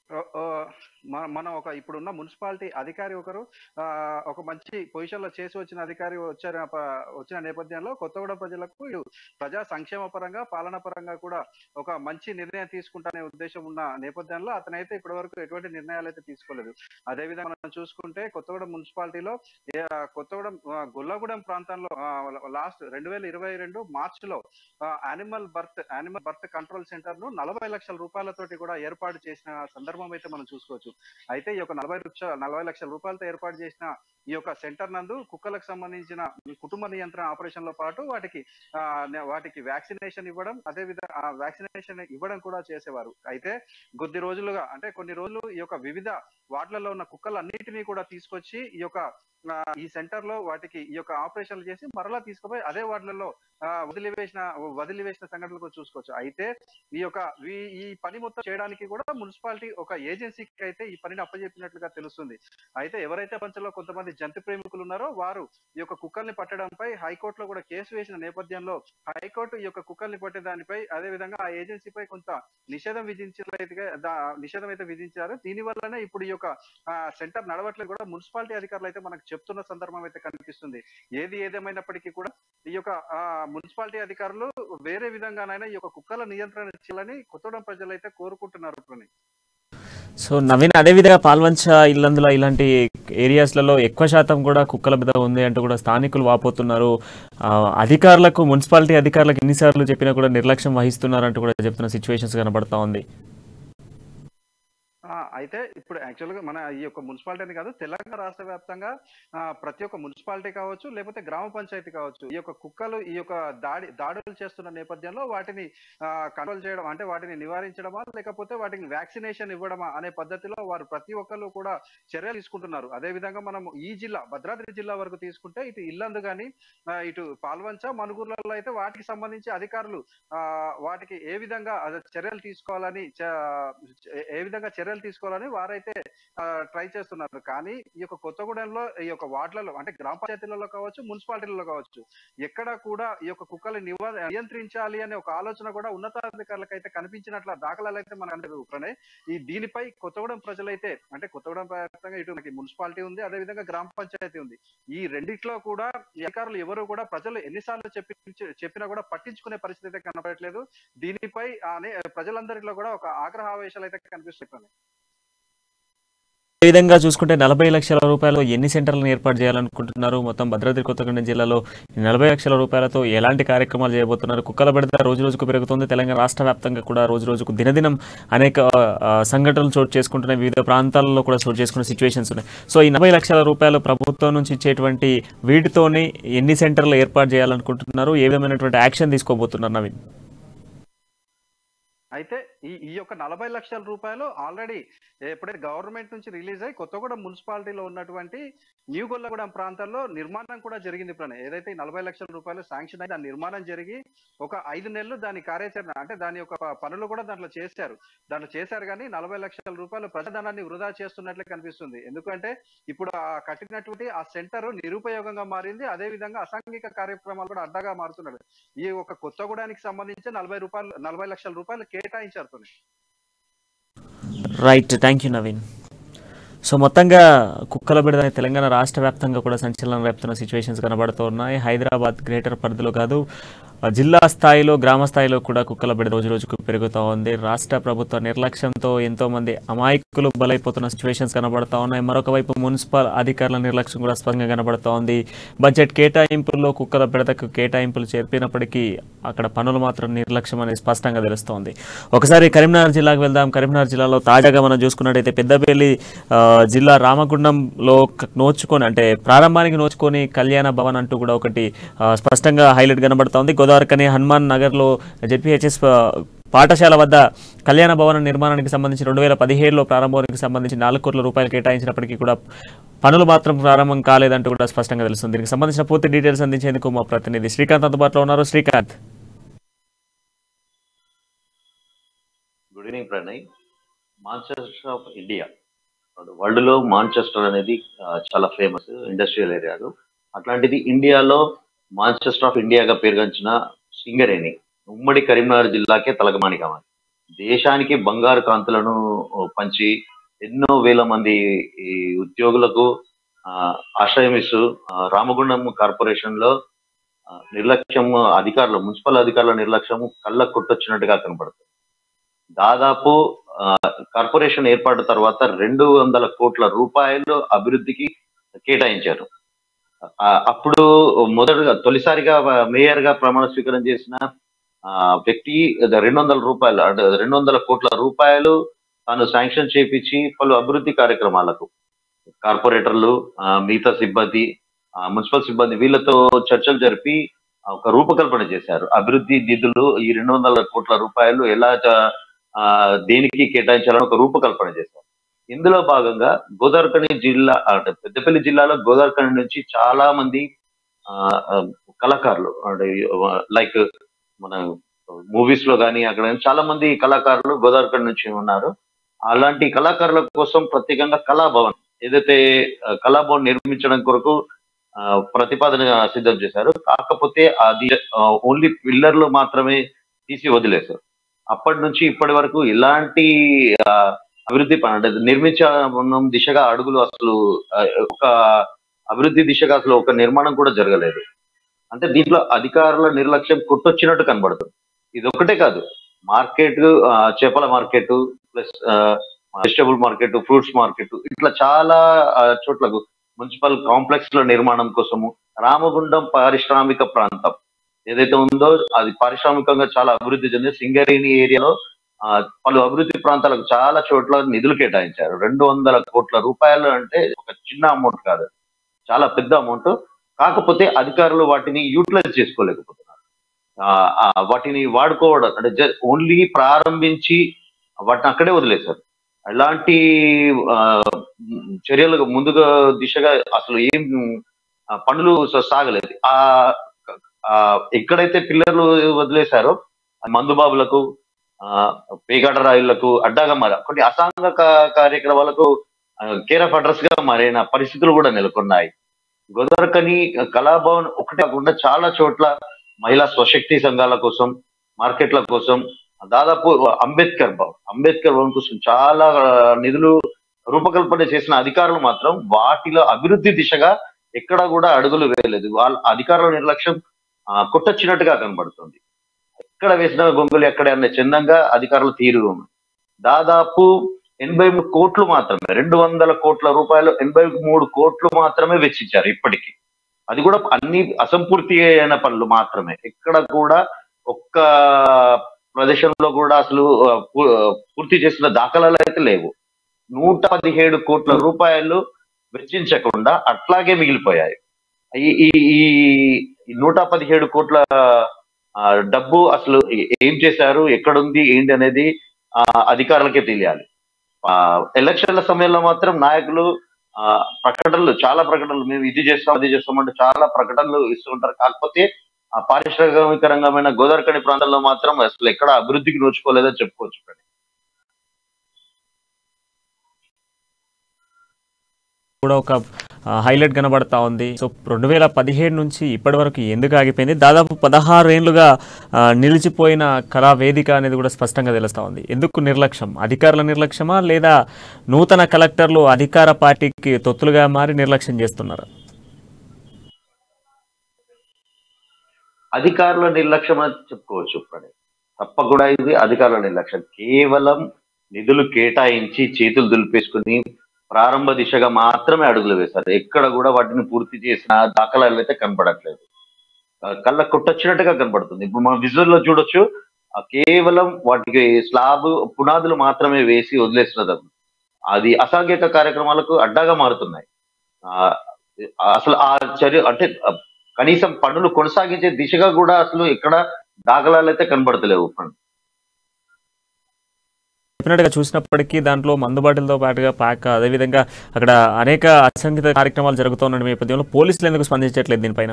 ఓ- ఓ, మన- మనం ఒక ఇప్పుడున్న మున్సిపాలిటీ అధికారి ఒకరు ఆ, ఒక మంచి పొజిషన్ లో చేసి వచ్చిన అధికారి వచ్చారు ప- వచ్చిన నేపథ్యంలో కొత్తగూడెం ప్రజలకు ఇటు ప్రజా సంక్షేమ పరంగా పాలన పరంగా కూడా ఒక మంచి నిర్ణయం తీసుకుంటానే ఉద్దేశం ఉన్న నేపథ్యంలో అతనైతే ఇప్పటి వరకు ఎటువంటి నిర్ణయాలు అయితే తీసుకోలేదు అదే విధంగా మనం చూసుకుంటే కొత్తగూడెం మున్సిపాలిటీలో ఏ, ఆ, కొత్తగూడెం ఆ, గొల్లగూడెం ప్రాంతంలో లాస్ట్ రెండు వేల ఇరవై రెండు మార్చ్ లో animal birth animal birth control centre ను నలభై లక్షల రూపాయలతోటి కూడా ఏర్పాటు చేసిన సందర్భం అయితే మనం చూసుకోవచ్చు అయితే ఈ యొక్క నలభై లక్ష నలభై లక్షల రూపాయలతో ఏర్పాటు చేసిన ఈ యొక్క సెంటర్ నందు కుక్కలకు సంబంధించిన కుటుంబ నియంత్రణ ఆపరేషన్ లో పాటు వాటికి ఆ, నే- వాటికి వ్యాక్సినేషన్ ఇవ్వడం అదే విధంగా వ్యాక్సినేషన్ ఇవ్వడం కూడా చేసేవారు అయితే కొద్ది రోజులుగా అంటే కొన్ని రోజులు ఈ యొక్క వివిధ వార్డులలో ఉన్న కుక్కలన్నిటినీ కూడా తీసుకొచ్చి ఈ యొక్క ఆ, ఈ సెంటర్ లో వాటికి ఈ యొక్క ఆపరేషన్లు చేసి మరలా తీసుకుపోయి అదే వార్డులలో ఆ, వదిలివేసిన వదిలివేసిన సంఘటనలు చూసుకోవచ్చు అయితే ఈ యొక్క ఈ- ఈ పని మొత్తం చేయడానికి కూడా మున్సిపాలిటీ ఒక ఏజెన్సీకి అయితే ఈ పనిని అప్పజెప్పినట్లుగా తెలుస్తుంది అయితే ఎవరైతే పంచలో కొంతమంది జంతు ప్రేమికులు ఉన్నారో వారు ఈ యొక్క కుక్కల్ని పట్టడంపై హైకోర్టులో కూడా కేసు వేసిన నేపథ్యంలో హైకోర్టు ఈ యొక్క కుక్కల్ని పట్టే దానిపై అదే విధంగా ఆ ఏజెన్సీపై కొంత నిషేధం విధించినట్లయితే దా- నిషేధం అయితే విధించారు దీని వల్లనే ఇప్పుడు ఈ యొక్క ఆ, సెంటర్ నడవట్లేదు కూడా మున్సిపాలిటీ అధికారులు అయితే మనకు చెప్తున్న సందర్భం అయితే కనిపిస్తుంది ఏది ఏదేమైనప్పటికీ కూడా ఈ యొక్క ఆ, మున్సిపాలిటీ అధికారులు వేరే విధంగానైనా ఈ యొక్క కుక్కల నియంత్రణ చేయాలని కొత్తగూడెం ప్రజలు అయితే కోరుకుంటున్నారు ప్రణయ్. సో నవీన్ అదే విధంగా పాల్వంచ ఇల్లందులో ఇలాంటి ఏరియాస్లలో ఎక్కువ శాతం కూడా కుక్కల మీద ఉంది అంటూ కూడా స్థానికులు వాపోతున్నారు ఆ, అధికారులకు మున్సిపాలిటీ అధికారులకు ఎన్నిసార్లు చెప్పినా కూడా నిర్లక్ష్యం వహిస్తున్నారు అంటూ కూడా చెప్తున్న సిచ్యువేషన్స్ కనబడతా ఉంది ఆ, అయితే ఇప్పుడు యాక్చువల్ గా మన ఈ యొక్క మున్సిపాలిటీ అని కాదు తెలంగాణ రాష్ట్ర వ్యాప్తంగా ఆ, ప్రతి ఒక్క మున్సిపాలిటీ కావచ్చు లేకపోతే గ్రామ పంచాయతీ కావచ్చు ఈ యొక్క కుక్కలు ఈ యొక్క దాడి దాడులు చేస్తున్న నేపథ్యంలో వాటిని కంట్రోల్ చేయడం అంటే వాటిని నివారించడమా లేకపోతే వాటిని వ్యాక్సినేషన్ ఇవ్వడమా అనే పద్ధతిలో వారు ప్రతి ఒక్కరు కూడా చర్యలు తీసుకుంటున్నారు అదే విధంగా మనం ఈ జిల్లా భద్రాద్రి జిల్లా వరకు తీసుకుంటే ఇటు ఇల్లందు కానీ ఇటు పాల్వంచ మనుగురులలో అయితే వాటికి సంబంధించి అధికారులు ఆ, వాటికి ఏ విధంగా అదే చర్యలు తీసుకోవాలని చ- ఏ- ఏ విధంగా చర్యలు తీసుకోవాలని వారైతే ట్రై చేస్తున్నారు కానీ ఈ యొక్క కొత్తగూడెంలో ఈ యొక్క వార్డులలో అంటే గ్రామ పంచాయతీలలో కావచ్చు మున్సిపాలిటీలలో కావచ్చు ఎక్కడ కూడా ఈ యొక్క కుక్కలు నివా నియంత్రించాలి అనే ఒక ఆలోచన కూడా ఉన్నతాధికారులకు అయితే కనిపించినట్ల దాఖలాలు అయితే మనకు అంటే ప్రణయ్ ఈ దీనిపై కొత్తగూడెం ప్రజలైతే అంటే కొత్తగూడెం వ్యాప్తంగా ఇటు మనకి మున్సిపాలిటీ ఉంది అదే విధంగా గ్రామ పంచాయతీ ఉంది ఈ రెండిట్లో కూడా ఈ అధికారులు ఎవరు కూడా ప్రజలు ఎన్నిసార్లు చెప్పి చెప్పినా కూడా పట్టించుకునే పరిస్థితి అయితే కనపడట్లేదు దీనిపై అనే ప్రజలందరిలో కూడా ఒక ఆగ్రహావేశాలు అయితే కనిపిస్తున్నాయి ఈ విధంగా చూసుకుంటే నలభై లక్షల రూపాయలు ఎన్ని సెంటర్లను ఏర్పాటు చేయాలనుకుంటున్నారు మొత్తం భద్రాద్రి కొత్తగూడెం జిల్లాలో ఈ నలభై లక్షల రూపాయలతో ఎలాంటి కార్యక్రమాలు చేయబోతున్నారు కుక్కల బెడద రోజు రోజుకు పెరుగుతుంది తెలంగాణ రాష్ట్ర వ్యాప్తంగా కూడా రోజు రోజుకు దినదినం అనేక ఆ, సంఘటనలు చోటు చేసుకుంటున్నాయి వివిధ ప్రాంతాలలో కూడా చోటు చేసుకునే సిచ్యువేషన్స్ ఉన్నాయి సో ఈ నలభై లక్షల రూపాయలు ప్రభుత్వం నుంచి ఇచ్చేటువంటి వీటితోనే ఎన్ని సెంటర్లు ఏర్పాటు చేయాలనుకుంటున్నారు ఏ విధమైనటువంటి యాక్షన్ తీసుకోబోతున్నారు నవీన్ అయితే ఈ ఈ యొక్క నలభై లక్షల రూపాయలు ఆల్రెడీ ఎప్పుడైతే గవర్నమెంట్ నుంచి రిలీజ్ అయ్యి కొత్తగూడెం మున్సిపాలిటీలో ఉన్నటువంటి న్యూ గొల్లగూడెం ప్రాంతాల్లో నిర్మాణం కూడా జరిగింది ప్రణయ్ ఏదైతే ఈ నలభై లక్షల రూపాయలు శాంక్షన్ అయ్యి దాని నిర్మాణం జరిగి ఒక ఐదు నెలలు దాని కార్యాచరణ అంటే దాని యొక్క ప- పనులు కూడా దాంట్లో చేశారు దాంట్లో చేశారు కానీ నలభై లక్షల రూపాయలు ప్రజాధనాన్ని వృధా చేస్తున్నట్లే కనిపిస్తుంది ఎందుకంటే ఇప్పుడు ఆ కట్టినటువంటి ఆ సెంటర్ నిరుపయోగంగా మారింది అదే విధంగా అసాంఘిక కార్యక్రమాలు కూడా అడ్డగా మారుతున్నాడు ఈ ఒక కొత్తగూడానికి సంబంధించి నలభై రూపాయలు నలభై లక్షల రూపాయలు కేటాయించారు Pranay. Right thank you Naveen so మొత్తంగా కుక్కల బిడద తెలంగాణ రాష్ట్ర వ్యాప్తంగా కూడా సంచలనం రేపుతున్న సిచ్యువేషన్స్ కనబడుతూ ఉన్నాయి హైదరాబాద్ గ్రేటర్ పరిధిలో కాదు ఆ, జిల్లా స్థాయిలో గ్రామ స్థాయిలో కూడా కుక్కల బిడద రోజు రోజుకు పెరుగుతూ ఉంది రాష్ట్ర ప్రభుత్వ నిర్లక్ష్యంతో ఎంతో మంది అమాయకులు బలైపోతున్న సిచ్యువేషన్స్ కనబడుతూ ఉన్నాయి మరొక వైపు మున్సిపల్ అధికారుల నిర్లక్ష్యం కూడా స్పష్టంగా కనబడుతూ ఉంది బడ్జెట్ కేటాయింపుల్లో కుక్కల బిడదకు కేటాయింపులు చేర్పినప్పటికీ అక్కడ పనులు మాత్రం నిర్లక్ష్యం అనేది స్పష్టంగా తెలుస్తోంది ఒకసారి కరీంనగర్ జిల్లాకు వెళ్దాం కరీంనగర్ జిల్లాలో తాజాగా మనం చూసుకున్నట్టయితే పెద్దపల్లి ఆ, జిల్లా రామగుండంలో క- నోచుకొని అంటే ప్రారంభానికి నోచుకొని కళ్యాణ భవన్ అంటూ కూడా ఒకటి ఆ, స్పష్టంగా హైలైట్ కనబడతా ఉంది గోదావరికని హనుమాన్ నగర్లో జెడ్పీహెచ్ఎస్ పాఠశాల వద్ద కళ్యాణ భవన నిర్మాణానికి సంబంధించి రెండు వేల పదిహేడులో ప్రారంభానికి సంబంధించి నాలుగు కోట్ల రూపాయలు కేటాయించినప్పటికీ కూడా పనులు మాత్రం ప్రారంభం కాలేదంటూ కూడా స్పష్టంగా తెలుస్తుంది దీనికి సంబంధించిన పూర్తి డీటెయిల్స్ అందించేందుకు మా ప్రతినిధి శ్రీకాంత్ అందుబాటులో ఉన్నారు Srikanth good evening Pranay Manchester of India world లో మాంచెస్టర్ అనేది ఆ, చాలా ఫేమస్ ఇండస్ట్రియల్ ఏరియాలు అట్లాంటిది ఇండియాలో మాంచెస్టర్ ఆఫ్ ఇండియాగా పేరుగాంచిన సింగరేణి ఉమ్మడి కరీంనగర్ జిల్లాకే తలగమానికం అది దేశానికి బంగారు కాంతులను పంచి ఎన్నో వేల మంది ఈ ఉద్యోగులకు ఆ, ఆశ్రయం ఇస్తూ ఆ, రామగుండం కార్పొరేషన్ లో ఆ, నిర్లక్ష్యం అధికారులు మున్సిపల్ అధికారుల నిర్లక్ష్యం కళ్ళ కొట్టొచ్చినట్టుగా కనబడుతుంది దాదాపు ఆ, కార్పొరేషన్ ఏర్పాటు తర్వాత రెండు వందల కోట్ల రూపాయలు అభివృద్ధికి కేటాయించారు ఆ, అప్పుడు మొదటగా తొలిసారిగా మేయర్ గా ప్రమాణ స్వీకారం చేసిన ఆ, వ్యక్తి రెండు వందల రూపాయలు అంటే రెండు వందల కోట్ల రూపాయలు తాను శాంక్షన్ చేపించి పలు అభివృద్ధి కార్యక్రమాలకు కార్పొరేటర్లు ఆ, మిగతా సిబ్బంది ఆ, మున్సిపల్ సిబ్బంది వీళ్ళతో చర్చలు జరిపి ఆ, ఒక రూపకల్పన చేశారు అభివృద్ధి నిధులు ఈ రెండు వందల కోట్ల రూపాయలు ఎలా చ- ఆ, దేనికి కేటాయించాలని ఒక రూపకల్పన చేశారు ఇందులో భాగంగా గోదావరిఖని జిల్లా అంటే పెద్దపల్లి జిల్లాలో గోదావరిఖని నుంచి చాలా మంది ఆ, ఆ, కళాకారులు అంటే లైక్ మన మూవీస్ లో కానీ అక్కడ గానీ చాలా మంది కళాకారులు గోదావరిఖని నుంచి ఉన్నారు అలాంటి కళాకారుల కోసం ప్రత్యేకంగా కళాభవన్ ఏదైతే ఆ, కళాభవన్ నిర్మించడం కొరకు ఆ, ప్రతిపాదన సిద్ధం చేశారు కాకపోతే అది ఓన్లీ పిల్లర్లు మాత్రమే తీసి వదిలేశారు అప్పటి నుంచి ఇప్పటి వరకు ఇలాంటి ఆ, అభివృద్ధి పని అంటే నిర్మించడం దిశగా అడుగులు అసలు ఆ, ఒక అభివృద్ధి దిశగా అసలు ఒక నిర్మాణం కూడా జరగలేదు అంటే దీంట్లో అధికారుల నిర్లక్ష్యం కొట్టొచ్చినట్టు కనబడుతుంది ఇది ఒకటే కాదు మార్కెట్ ఆ, చేపల market plus vegetable market fruits market ఇట్లా చాలా ఆ, చోట్లకు మున్సిపల్ కాంప్లెక్స్ లో నిర్మాణం కోసము రామగుండం పారిశ్రామిక ప్రాంతం ఏదైతే ఉందో అది పారిశ్రామికంగా చాలా అభివృద్ధి చెంది సింగరేణి ఏరియాలో ఆ, పలు అభివృద్ధి ప్రాంతాలకు చాలా చోట్ల నిధులు కేటాయించారు రెండు వందల కోట్ల రూపాయలు అంటే ఒక చిన్న అమౌంట్ కాదు చాలా పెద్ద అమౌంట్ కాకపోతే అధికారులు వాటిని యూటిలైజ్ చేసుకోలేకపోతున్నారు ఆ, ఆ, వాటిని వాడుకోవడం అంటే ఓన్లీ ప్రారంభించి వాటిని అక్కడే వదిలేశారు ఎలాంటి ఆ, చర్యలు ముందుగా దిశగా అసలు ఏం ఆ, పనులు స- సాగలేదు ఆ ఆ, ఎక్కడైతే పిల్లర్లు వదిలేశారో ఆ మందుబాబులకు ఆ, పేకాట రాయులకు అడ్డాగా మార కొన్ని అసాంఘ కా- కార్యక్రమాలకు కేర్ ఆఫ్ అడ్రస్ గా మారిన పరిస్థితులు కూడా నెలకొన్నాయి గోదావరికని కళాభవన్ ఒకటే కాకుండా చాలా చోట్ల మహిళా స్వశక్తి సంఘాల కోసం మార్కెట్ల కోసం దాదాపు అంబేద్కర్ భవన్ అంబేద్కర్ భవన్ కోసం చాలా ఆ, నిధులు రూపకల్పన చేసిన అధికారులు మాత్రం వాటిలో అభివృద్ధి దిశగా ఎక్కడ కూడా అడుగులు వేయలేదు వాళ్ళ అధికారుల నిర్లక్ష్యం ఆ, కొట్టొచ్చినట్టుగా కనబడుతుంది ఎక్కడ వేసిన గొంగులు ఎక్కడ అనే చందంగా అధికారులు తీరు ఉంది. దాదాపు ఎనభై మూడు కోట్లు మాత్రమే రెండు వందల కోట్ల రూపాయలు ఎనభై మూడు కోట్లు మాత్రమే వెచ్చించారు ఇప్పటికి అది కూడా అన్ని అసంపూర్తి అయిన పనులు మాత్రమే ఎక్కడ కూడా ఒక్క ప్రదేశంలో కూడా అసలు ఆ, పూ- పూర్తి చేసిన దాఖలాలు అయితే లేవు నూట పదిహేడు కోట్ల రూపాయలు వెచ్చించకుండా అట్లాగే మిగిలిపోయాయి ఈ ఈ ఈ- ఈ నూట పదిహేడు కోట్ల ఆ, డబ్బు అసలు ఏ- ఏం చేశారు ఎక్కడుంది ఏంటి అనేది ఆ, అధికారులకే తెలియాలి ఆ, ఎలక్షన్ల సమయంలో మాత్రం నాయకులు ఆ, ప్రకటనలు చాలా ప్రకటనలు మేము ఇది చేస్తాం అది చేస్తాం అంటే చాలా ప్రకటనలు ఇస్తూ ఉంటారు కాకపోతే ఆ పారిశ్రామిక రంగమైన గోదావరికని ప్రాంతంలో మాత్రం అసలు ఎక్కడ అభివృద్ధికి నోచుకోలేదని చెప్పుకోవచ్చు ఇక్కడ. కూడా ఒక హైలైట్ కనబడతా ఉంది సో రెండు వేల పదిహేడు నుంచి ఇప్పటి వరకు ఎందుకు ఆగిపోయింది దాదాపు పదహారు ఏళ్లుగా ఆ, నిలిచిపోయిన కళా వేదిక అనేది కూడా స్పష్టంగా తెలుస్తా ఉంది ఎందుకు నిర్లక్ష్యం అధికారుల నిర్లక్ష్యమా లేదా నూతన కలెక్టర్లు అధికార పార్టీకి తొత్తులుగా మారి నిర్లక్ష్యం చేస్తున్నారు అధికారుల నిర్లక్ష్యం అని చెప్పుకోవచ్చు ఇప్పుడు తప్పకుండా ఇది అధికారుల నిర్లక్ష్యం కేవలం నిధులు కేటాయించి చేతులు దులిపేసుకుని ప్రారంభ దిశగా మాత్రమే అడుగులు వేశారు ఎక్కడ కూడా వాటిని పూర్తి చేసిన దాఖలాలు అయితే కనపడట్లేదు ఆ, కళ్ళ కొట్టొచ్చినట్టుగా కనపడుతుంది ఇప్పుడు మనం విజువల్ లో చూడొచ్చు ఆ, కేవలం వాటికి స్లాబ్ పునాదులు మాత్రమే వేసి వదిలేస్తున్నది అది. అది అసాంఘిక కార్యక్రమాలకు అడ్డాగా మారుతున్నాయి ఆ, అసలు ఆ చర్య అంటే ఆ, కనీసం పనులు కొనసాగించే దిశగా కూడా అసలు ఎక్కడ దాఖలాలు అయితే కనబడతలేవు ఇప్పుడు. డెఫినెట్గా చూసినప్పటికీ దాంట్లో మందుబాటులతో పాటుగా ప్యాక్ అదేవిధంగా అక్కడ అనేక అసంఖ్యత కార్యక్రమాలు జరుగుతున్న నేపథ్యంలో పోలీసులు ఎందుకు స్పందించట్లేదు దీనిపైన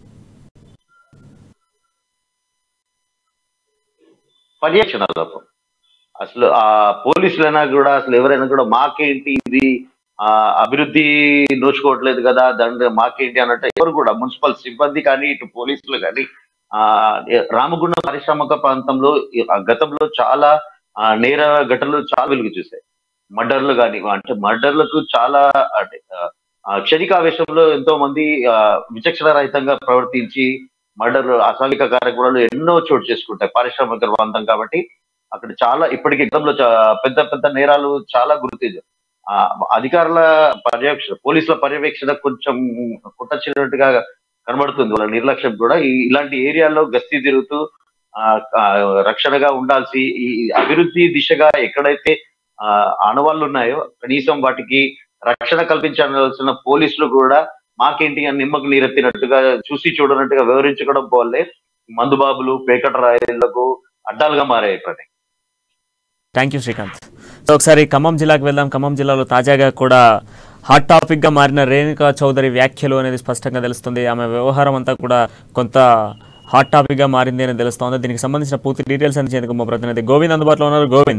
పర్యవేక్షణ లోపం అసలు ఆ పోలీసులైనా కూడా అసలు ఎవరైనా కూడా మాకేంటి ఇది ఆ అభివృద్ధి నోచుకోవట్లేదు కదా దాని మాకేంటి అన్నట్టు ఎవరు కూడా మున్సిపల్ సిబ్బంది కానీ ఇటు పోలీసులు కానీ ఆ రామగుండం పారిశ్రామిక ప్రాంతంలో ఈ- ఆ గతంలో చాలా ఆ నేర ఘటనలు చాలా వెలుగు చూశాయి మర్డర్లు కానీ అంటే మర్డర్లకు చాలా అంటే ఆ, ఆ క్షణికావేశంలో ఎంతో మంది ఆ, విచక్షణ రహితంగా ప్రవర్తించి మర్డర్ అసాంఘిక కార్యక్రమాలు ఎన్నో చోటు చేసుకుంటాయి పారిశ్రామిక ప్రాంతం కాబట్టి అక్కడ చాలా ఇప్పటికి గతంలో చా- పెద్ద పెద్ద నేరాలు చాలా గుర్తించారు ఆ అధికారుల పర్యవేక్షణ పోలీసుల పర్యవేక్షణ కొంచెం కుట్టచ్చినట్టుగా కనబడుతుంది వాళ్ళ నిర్లక్ష్యం కూడా ఈ ఇలాంటి ఏరియాల్లో గస్తీ తిరుగుతూ ఆ, ఆ, రక్షణగా ఉండాల్సి ఈ అభివృద్ధి దిశగా ఎక్కడైతే ఆ, ఆనవాళ్లు ఉన్నాయో కనీసం వాటికి రక్షణ కల్పించాల్సిన పోలీసులు కూడా మాకేంటి అని నిమ్మకు నీరెత్తినట్టుగా చూసి చూడనట్టుగా వివరించుకోవడం పోలే మందుబాబులు పేకట రాయలకు అడ్డాలుగా మారాయి Pranay thank you Srikanth so ఒకసారి ఖమ్మం జిల్లాకు వెళ్దాం ఖమ్మం జిల్లాలో తాజాగా కూడా హాట్ టాపిక్ గా మారిన రేణుకా చౌదరి వ్యాఖ్యలు అనేది స్పష్టంగా తెలుస్తుంది ఆమె వ్యవహారం అంతా కూడా కొంత హాట్ టాపిక్ గా మారింది అని తెలుస్తోంది దీనికి సంబంధించిన పూర్తి డీటెయిల్స్ అందించేందుకు మా ప్రతినిధి గోవింద్ అందుబాటులో ఉన్నారు గోవింద్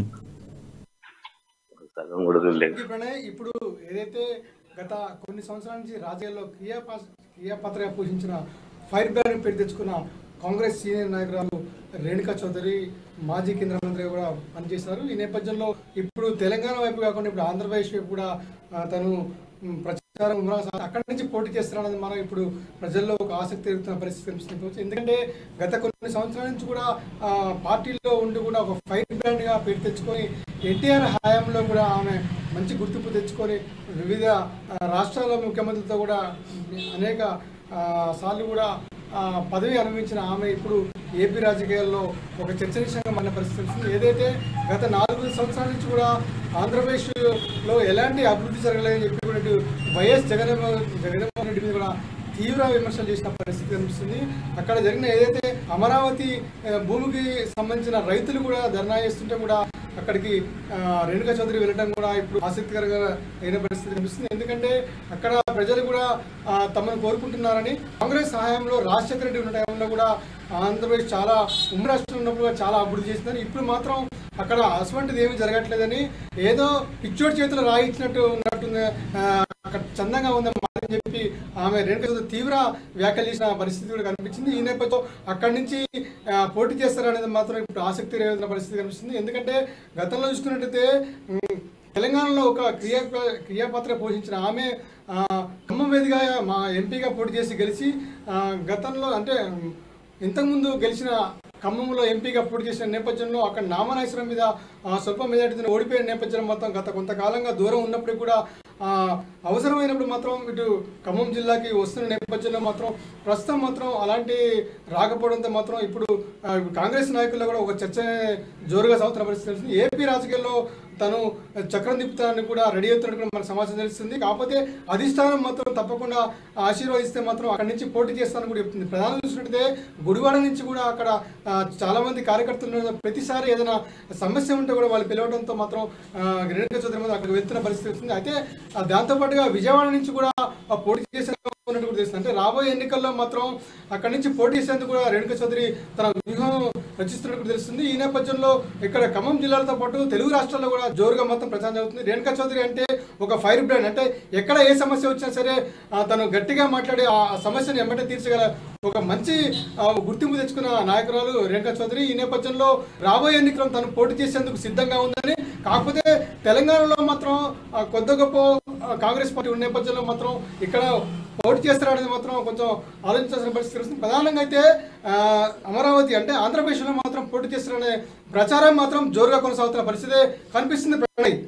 సగం కూడా లేదు ఈ ప్రణయ్ ఇప్పుడు ఏదైతే గత కొన్ని సంవత్సరాల నుంచి రాజకీయాల్లో క్రియాపా క్రియాపాత్రగా పోషించిన ఫైర్ బ్రాండ్ పేరు తెచ్చుకున్న కాంగ్రెస్ సీనియర్ నాయకురాలు రేణుకా చౌదరి మాజీ కేంద్ర మంత్రిగా కూడా పనిచేశారు ఈ నేపథ్యంలో ఇప్పుడు తెలంగాణ వైపు కాకుండా ఇప్పుడు ఆంధ్రప్రదేశ్ వైపు కూడా ఆ, తను మ్, ప్రచారం ఉమ్రా సా- అక్కడి నుంచి పోటీ చేస్తున్నారని మనం ఇప్పుడు ప్రజల్లో ఒక ఆసక్తి ఎదుగుతున్న పరిస్థితి కనిపిస్తుంది ఎందుకంటే గత కొన్ని సంవత్సరాల నుంచి కూడా ఆ, పార్టీలో ఉండి కూడా ఒక ఫైర్ బ్రాండ్ గా పేరు తెచ్చుకొని ఎన్టీఆర్ హయాంలో కూడా ఆమె మంచి గుర్తింపు తెచ్చుకొని వివిధ ఆ, రాష్ట్రాల ముఖ్యమంత్రులతో కూడా అనేక ఆ, సార్లు కూడా ఆ, పదవి అనుభవించిన ఆమె ఇప్పుడు ఏపీ రాజకీయాల్లో ఒక చర్చనీయంగా మన పరిస్థితి వస్తుంది ఏదైతే గత నాలుగు సంవత్సరాల నుంచి కూడా ఆంధ్రప్రదేశ్లో ఎలాంటి అభివృద్ధి జరగలేదని చెప్పి కూడా ఇటు వైఎస్ జగన్మోహన్ జగన్మోహన్ రెడ్డి మీద కూడా తీవ్ర విమర్శలు చేసిన పరిస్థితి కనిపిస్తుంది అక్కడ జరిగిన ఏదైతే అమరావతి ఆ, భూమికి సంబంధించిన రైతులు కూడా ధర్నా చేస్తుంటే కూడా అక్కడికి ఆ, రేణుకా చౌదరి వెళ్ళడం కూడా ఇప్పుడు ఆసక్తికరంగా అయిన పరిస్థితి కనిపిస్తుంది ఎందుకంటే అక్కడ ప్రజలు కూడా ఆ, తమను కోరుకుంటున్నారని కాంగ్రెస్ సహాయంలో రాజశేఖర రెడ్డి ఉన్న టైంలో కూడా ఆంధ్రప్రదేశ్ చాలా ఉమ్మడి రాష్ట్రం ఉన్నప్పుడు కూడా చాలా అభివృద్ధి చేసిందని ఇప్పుడు మాత్రం అక్కడ అటువంటిది ఏమీ జరగట్లేదని ఏదో పిచ్చోడి చేతులు రాయించినట్టు ఉన్నట్టుంది ఆ, అక్కడ చందంగా ఉందని అని చెప్పి ఆమె రేణుక చౌదరి తీవ్ర వ్యాఖ్యలు చేసిన పరిస్థితి కూడా కనిపించింది ఈ నేపథ్యంలో అక్కడి నుంచి ఆ, పోటీ చేస్తారనేది మాత్రం ఇప్పుడు ఆసక్తి రేవుతున్న పరిస్థితి కనిపిస్తుంది ఎందుకంటే గతంలో చూసుకున్నట్టయితే ఉమ్, తెలంగాణలో ఒక క్రియా క్రియాపాత్ర పోషించిన ఆమె ఆ, ఖమ్మం వేదిగా మా ఎంపీగా పోటీ చేసి గెలిచి ఆ, గతంలో అంటే ఉమ్, ఇంతకుముందు గెలిచిన ఖమ్మంలో ఎంపీగా పోటీ చేసిన నేపథ్యంలో అక్కడ నామనాశ్వరం మీద ఆ, స్వల్ప మెజార్టీతో ఓడిపోయిన నేపథ్యంలో మొత్తం గత కొంతకాలంగా దూరం ఉన్నప్పటికీ కూడా ఆ, అవసరమైనప్పుడు మాత్రం ఇటు ఖమ్మం జిల్లాకి వస్తున్న నేపథ్యంలో మాత్రం ప్రస్తుతం మాత్రం అలాంటి రాకపోవడంతో మాత్రం ఇప్పుడు ఆ, కాంగ్రెస్ నాయకుల్లో కూడా ఒక చర్చ జోరుగా సాగుతున్న పరిస్థితి తెలుస్తుంది ఏపీ రాజకీయాల్లో తను చక్రం తిప్పుతానని కూడా రెడీ అవుతున్నట్టు కూడా మనకు సమాచారం తెలుస్తుంది కాకపోతే అధిష్టానం మాత్రం తప్పకుండా ఆశీర్వదిస్తే మాత్రం అక్కడి నుంచి పోటీ చేస్తానని కూడా చెప్తుంది ప్రధానంగా చూసినట్టయితే గుడివాడ నుంచి కూడా అక్కడ ఆ, చాలా మంది కార్యకర్తలు ఉన్న ప్రతిసారి ఏదైనా సమస్య ఉంటే కూడా వాళ్ళు పిలవడంతో మాత్రం ఆ, రేణుకా చౌదరి మీద అక్కడికి వెళ్తున్న పరిస్థితి వస్తుంది అయితే ఆ, దాంతోపాటుగా విజయవాడ నుంచి కూడా ఆ, పోటీ చేసిన ఉన్నట్టు కూడా తెలుస్తుంది అంటే రాబోయే ఎన్నికల్లో మాత్రం అక్కడి నుంచి పోటీ చేసేందుకు కూడా రేణుకా చౌదరి తన వ్యూహం రచిస్తున్నట్టు కూడా తెలుస్తుంది ఈ నేపథ్యంలో ఇక్కడ ఖమ్మం జిల్లాలతో పాటు తెలుగు రాష్ట్రాల్లో కూడా జోరుగా మొత్తం ప్రచారం జరుగుతుంది రేణుకా చౌదరి అంటే ఒక ఫైర్ బ్రాండ్ అంటే ఎక్కడ ఏ సమస్య వచ్చినా సరే ఆ, తను గట్టిగా మాట్లాడి ఆ ఆ సమస్యను ఎమ్మటే తీర్చగల ఒక మంచి ఆ, గుర్తింపు తెచ్చుకున్న నాయకురాలు రేణుకా చౌదరి ఈ నేపథ్యంలో రాబోయే ఎన్నికల్లో తను పోటీ చేసేందుకు సిద్ధంగా ఉందని కాకపోతే తెలంగాణలో మాత్రం ఆ, కొద్ది గొప్ప ఆ, కాంగ్రెస్ పార్టీ ఉన్న నేపథ్యంలో మాత్రం ఇక్కడ పోటీ చేస్తారనేది మాత్రం కొంచెం ఆలోచించాల్సిన పరిస్థితి వస్తుంది ప్రధానంగా అయితే ఆ, అమరావతి అంటే ఆంధ్రప్రదేశ్లో మాత్రం పోటీ చేస్తారనే ప్రచారం మాత్రం జోరుగా కొనసాగుతున్న పరిస్థితి కనిపిస్తుంది ప్రణయ్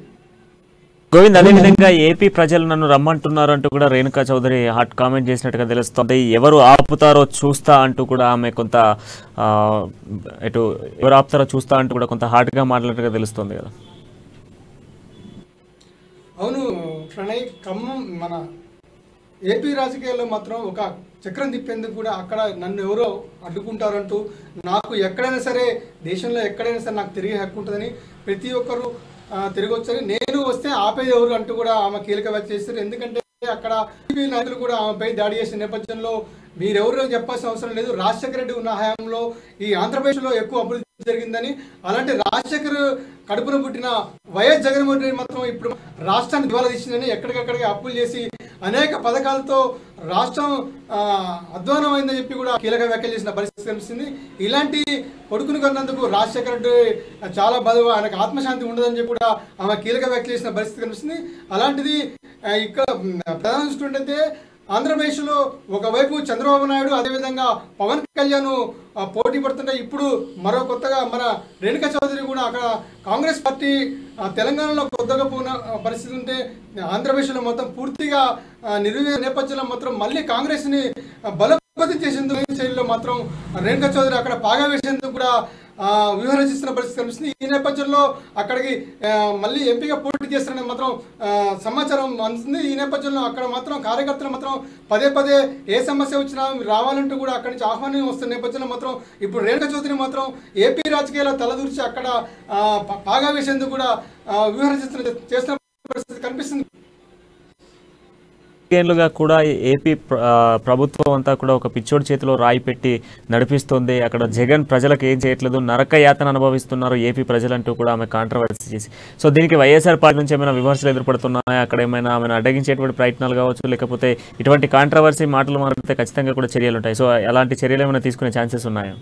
గోవింద్ అదేవిధంగా ఏపీ ప్రజలు నన్ను రమ్మంటున్నారు అంటూ కూడా రేణుకా చౌదరి హాట్ కామెంట్ చేసినట్టుగా తెలుస్తుంది ఎవరు ఆపుతారో చూస్తా అంటూ కూడా ఆమె కొంత ఆ, ఎటు ఎవరు ఆపుతారో చూస్తా అంటూ కూడా కొంత హాట్గా మాట్లాడినట్టుగా తెలుస్తుంది కదా అవును ప్రణయ్ ఖమ్మం మన ఏపీ రాజకీయాల్లో మాత్రం ఒక చక్రం తిప్పేందుకు కూడా అక్కడ నన్ను ఎవరో అడ్డుకుంటారంటూ నాకు ఎక్కడైనా సరే దేశంలో ఎక్కడైనా సరే నాకు తిరిగే హక్కు ఉంటుందని ప్రతి ఒక్కరు ఆ, తిరిగి వచ్చారు నేను వస్తే ఆపేది ఎవరు అంటూ కూడా ఆమె కీలక వ్యాఖ్య చేస్తారు ఎందుకంటే అక్కడ టీడీపీ నాయకులు కూడా ఆమెపై దాడి చేసిన నేపథ్యంలో మీరెవరో చెప్పాల్సిన అవసరం లేదు రాజశేఖర రెడ్డి ఉన్న హయాంలో ఈ ఆంధ్రప్రదేశ్లో ఎక్కువ అభివృద్ధి జరిగిందని అలాంటి రాజశేఖర్ కడుపున పుట్టిన వైఎస్ జగన్మోహన్ రెడ్డి మాత్రం ఇప్పుడు రాష్ట్రాన్ని దివాలా తీసిందని ఎక్కడికక్కడికి అప్పులు చేసి అనేక పథకాలతో రాష్ట్రం ఆ, అధ్వానమైందని చెప్పి కూడా కీలక వ్యాఖ్యలు చేసిన పరిస్థితి కనిపిస్తుంది ఇలాంటి కొడుకుని కన్నందుకు రాజశేఖర రెడ్డి చాలా బాధ ఆయనకు ఆత్మశాంతి ఉండదని చెప్పి కూడా ఆమె కీలక వ్యాఖ్యలు చేసిన పరిస్థితి కనిపిస్తుంది అలాంటిది ఆ, ఇక్కడ మ్, ప్రధాన చూస్తుంటే ఆంధ్రప్రదేశ్లో ఒకవైపు చంద్రబాబు నాయుడు అదేవిధంగా పవన్ కళ్యాణ్ ఆ, పోటీ పడుతుంటే ఇప్పుడు మరో కొత్తగా మన రేణుకా చౌదరి కూడా అక్కడ కాంగ్రెస్ పార్టీ ఆ, తెలంగాణలో కొత్తగా పోయిన ఆ, పరిస్థితి ఉంటే ఆంధ్రప్రదేశ్లో మొత్తం పూర్తిగా ఆ, నిర్వీర్య నేపథ్యంలో మాత్రం మళ్ళీ కాంగ్రెస్ని ఆ, బలోపేతం చేసేందుకు శైలిలో మాత్రం రేణుకా చౌదరి అక్కడ పాగా వేసేందుకు కూడా ఆ, వ్యూహం రచిస్తున్న పరిస్థితి కనిపిస్తుంది ఈ నేపథ్యంలో అక్కడికి ఆ, మళ్ళీ ఎంపీగా పోటీ చేస్తారని మాత్రం ఆ, సమాచారం అందుతుంది ఈ నేపథ్యంలో అక్కడ మాత్రం కార్యకర్తలు మాత్రం పదే పదే ఏ సమస్య వచ్చినా రావాలంటూ కూడా అక్కడి నుంచి ఆహ్వానం వస్తున్న నేపథ్యంలో మాత్రం ఇప్పుడు రేణుక చౌదరి మాత్రం ఏపీ రాజకీయాల్లో తలదూర్చి అక్కడ ఆ, ప- పాగా వేసేందుకు కూడా ఆ, వ్యూహం రచిస్తున్న చేస్తున్న పరిస్థితి కనిపిస్తుంది ఏళ్ళుగా కూడా ఏపీ ప్ర- ఆ, ప్రభుత్వం అంతా కూడా ఒక పిచ్చోడి చేతిలో రాయి పెట్టి నడిపిస్తుంది అక్కడ జగన్ ప్రజలకు ఏం చేయట్లేదు నరక యాతన అనుభవిస్తున్నారు ఏపీ ప్రజలంటూ కూడా ఆమె కాంట్రవర్సీ చేసి సో దీనికి వైఎస్ఆర్ పార్టీ నుంచి ఏమైనా విమర్శలు ఎదుర్పడుతున్నాయా అక్కడ ఏమైనా ఆమెను అడ్డగించేటువంటి ప్రయత్నాలు కావచ్చు లేకపోతే ఇటువంటి కాంట్రవర్సీ మాటలు మాట్లాడితే ఖచ్చితంగా కూడా చర్యలు ఉంటాయి సో అలాంటి చర్యలు ఏమైనా తీసుకునే ఛాన్సెస్ ఉన్నాయా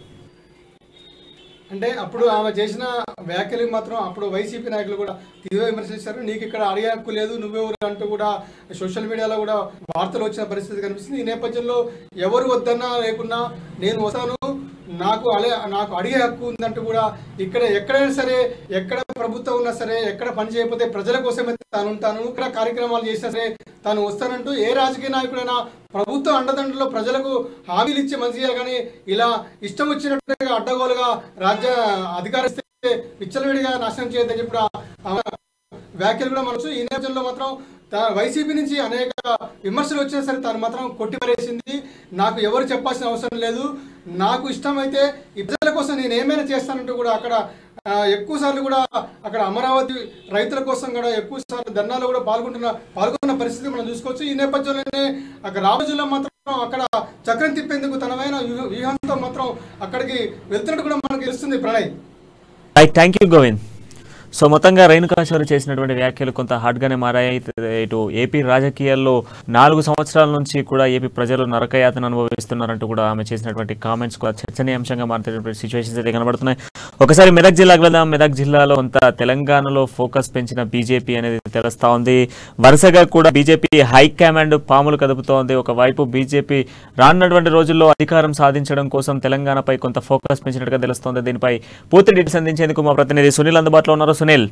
అంటే అప్పుడు ఆమె చేసిన వ్యాఖ్యలు మాత్రం అప్పుడు వైసీపీ నాయకులు కూడా తీవ్ర విమర్శించారు నీకు ఇక్కడ అడిగే హక్కు లేదు నువ్వెవరు అంటూ కూడా సోషల్ మీడియాలో కూడా వార్తలు వచ్చిన పరిస్థితి కనిపిస్తుంది ఈ నేపథ్యంలో ఎవరు వద్దన్నా లేకున్నా నేను వస్తాను నాకు అలే నాకు అడిగే హక్కు ఉందంటూ కూడా ఇక్కడ ఎక్కడైనా సరే ఎక్కడ ప్రభుత్వం ఉన్నా సరే ఎక్కడ పని చేయకపోతే ప్రజల కోసమే తాను ఉంటాను ఇక్కడ కార్యక్రమాలు చేసినా సరే తాను వస్తానంటూ ఏ రాజకీయ నాయకుడైనా ప్రభుత్వ అండదండలో ప్రజలకు హామీలు ఇచ్చి మంచి చేయాలి కానీ ఇలా ఇష్టం వచ్చినట్టుగా అడ్డగోలుగా రాజ్య అధికారిస్తే విచ్చలవిడిగా నాశనం చేయొద్దని చెప్పి కూడా ఆమె వ్యాఖ్యలు కూడా మనసు ఈ నేపథ్యంలో మాత్రం తా- వైసీపీ నుంచి అనేక విమర్శలు వచ్చినా సరే తాను మాత్రం కొట్టిపడేసింది నాకు ఎవరు చెప్పాల్సిన అవసరం లేదు నాకు ఇష్టమైతే ఈ ప్రజల కోసం నేను ఏమైనా చేస్తానంటూ కూడా అక్కడ ఆ, ఎక్కువ సార్లు కూడా అక్కడ అమరావతి రైతుల కోసం కూడా ఎక్కువ సార్లు ధర్నాలు కూడా పాల్గొంటున్న పాల్గొన్న పరిస్థితి మనం చూసుకోవచ్చు ఈ నేపథ్యంలోనే అక్కడ రామోజీలో మాత్రం అక్కడ చక్రం తిప్పేందుకు తనమైన వ్యూహ- వ్యూహంతో మాత్రం అక్కడికి వెళ్తున్నట్టు కూడా మనకు తెలుస్తుంది Pranay right thank you Govind so మొత్తంగా రేణుకాచారి చేసినటువంటి వ్యాఖ్యలు కొంత హార్డ్గానే మారాయి ఇటు ఏపీ రాజకీయాల్లో నాలుగు సంవత్సరాల నుంచి కూడా ఏపీ ప్రజలు నరకయాతన అనుభవిస్తున్నారంటూ కూడా ఆమె చేసినటువంటి కామెంట్స్ కూడా చర్చనీయాంశంగా మారుతున్నటువంటి సిచ్యువేషన్స్ అయితే కనబడుతున్నాయి ఒకసారి మెదక్ జిల్లాకు వెళ్దాం మెదక్ జిల్లాలో కొంత తెలంగాణలో ఫోకస్ పెంచిన బీజేపీ అనేది తెలుస్తా ఉంది వరుసగా కూడా బీజేపీ హైకమాండ్ పాములు కదుపుతోంది ఒకవైపు బీజేపీ రానున్నటువంటి రోజుల్లో అధికారం సాధించడం కోసం తెలంగాణపై కొంత ఫోకస్ పెంచినట్టుగా తెలుస్తోంది దీనిపై పూర్తి డీటెయిల్స్ అందించేందుకు మా ప్రతినిధి సునీల్ అందుబాటులో ఉన్నారు సునీల్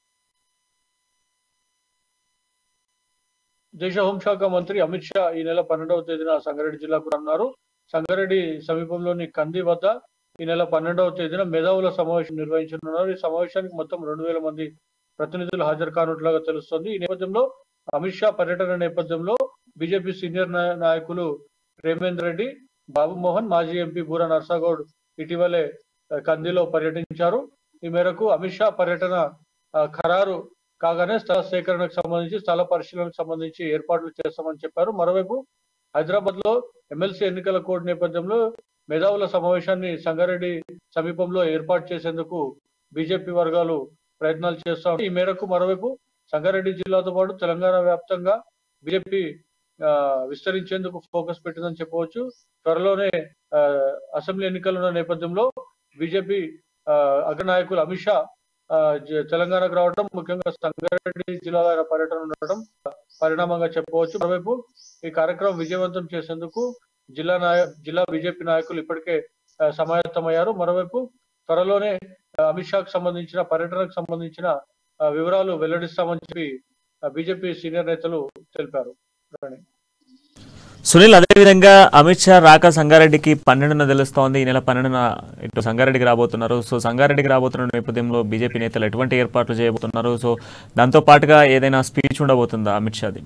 దేశ హోంశాఖ మంత్రి అమిత్ షా ఈ నెల పన్నెండవ తేదీన సంగారెడ్డి జిల్లాకు రానున్నారు సంగారెడ్డి సమీపంలోని కంది వద్ద ఈ నెల పన్నెండవ తేదీన మేధావుల సమావేశం నిర్వహించనున్నారు ఈ సమావేశానికి మొత్తం రెండు వేల మంది ప్రతినిధులు హాజరు కానున్నట్లుగా తెలుస్తోంది ఈ నేపథ్యంలో అమిత్ షా పర్యటన నేపథ్యంలో బీజేపీ సీనియర్ నాయ- నాయకులు రేమేందర్ రెడ్డి బాబు మోహన్ మాజీ ఎంపీ బూరా నర్సాగౌడ్ ఇటీవలే ఆ, కందిలో పర్యటించారు ఈ మేరకు అమిత్ షా పర్యటన ఆ, ఖరారు కాగానే స్థల సేకరణకు సంబంధించి స్థల పరిశీలనకు సంబంధించి ఏర్పాట్లు చేస్తామని చెప్పారు మరోవైపు హైదరాబాద్ లో ఎమ్మెల్సీ ఎన్నికల కోడ్ నేపథ్యంలో మేధావుల సమావేశాన్ని సంగారెడ్డి సమీపంలో ఏర్పాటు చేసేందుకు బీజేపీ వర్గాలు ప్రయత్నాలు చేస్తా ఉన్నాయి. ఈ మేరకు మరోవైపు సంగారెడ్డి జిల్లాతో పాటు తెలంగాణ వ్యాప్తంగా బీజేపీ ఆ, విస్తరించేందుకు ఫోకస్ పెట్టిందని చెప్పవచ్చు త్వరలోనే ఆ, అసెంబ్లీ ఎన్నికలు ఉన్న నేపథ్యంలో బీజేపీ ఆ, అగ్రనాయకులు అమిత్ షా ఆ, జ- తెలంగాణకు రావడం ముఖ్యంగా సంగారెడ్డి జిల్లాలో ఆయన పర్యటన ఉండటం పరిణామంగా చెప్పవచ్చు మరోవైపు ఈ కార్యక్రమం విజయవంతం చేసేందుకు జిల్లా నాయ జిల్లా బీజేపీ నాయకులు ఇప్పటికే ఆ, సమాయత్తమయ్యారు మరోవైపు త్వరలోనే ఆ, అమిత్ షాకు సంబంధించిన పర్యటనకు సంబంధించిన ఆ, వివరాలు వెల్లడిస్తామని చెప్పి బీజేపీ సీనియర్ నేతలు తెలిపారు రాణి. సునీల్ అదేవిధంగా అమిత్ షా రాక సంగారెడ్డికి పన్నెండున తెలుస్తోంది ఈ నెల పన్నెండున ఇటు సంగారెడ్డికి రాబోతున్నారు సో సంగారెడ్డికి రాబోతున్న నేపథ్యంలో బీజేపీ నేతలు ఎటువంటి ఏర్పాట్లు చేయబోతున్నారు సో దాంతో పాటుగా ఏదైనా స్పీచ్ ఉండబోతుందా అమిత్ షాది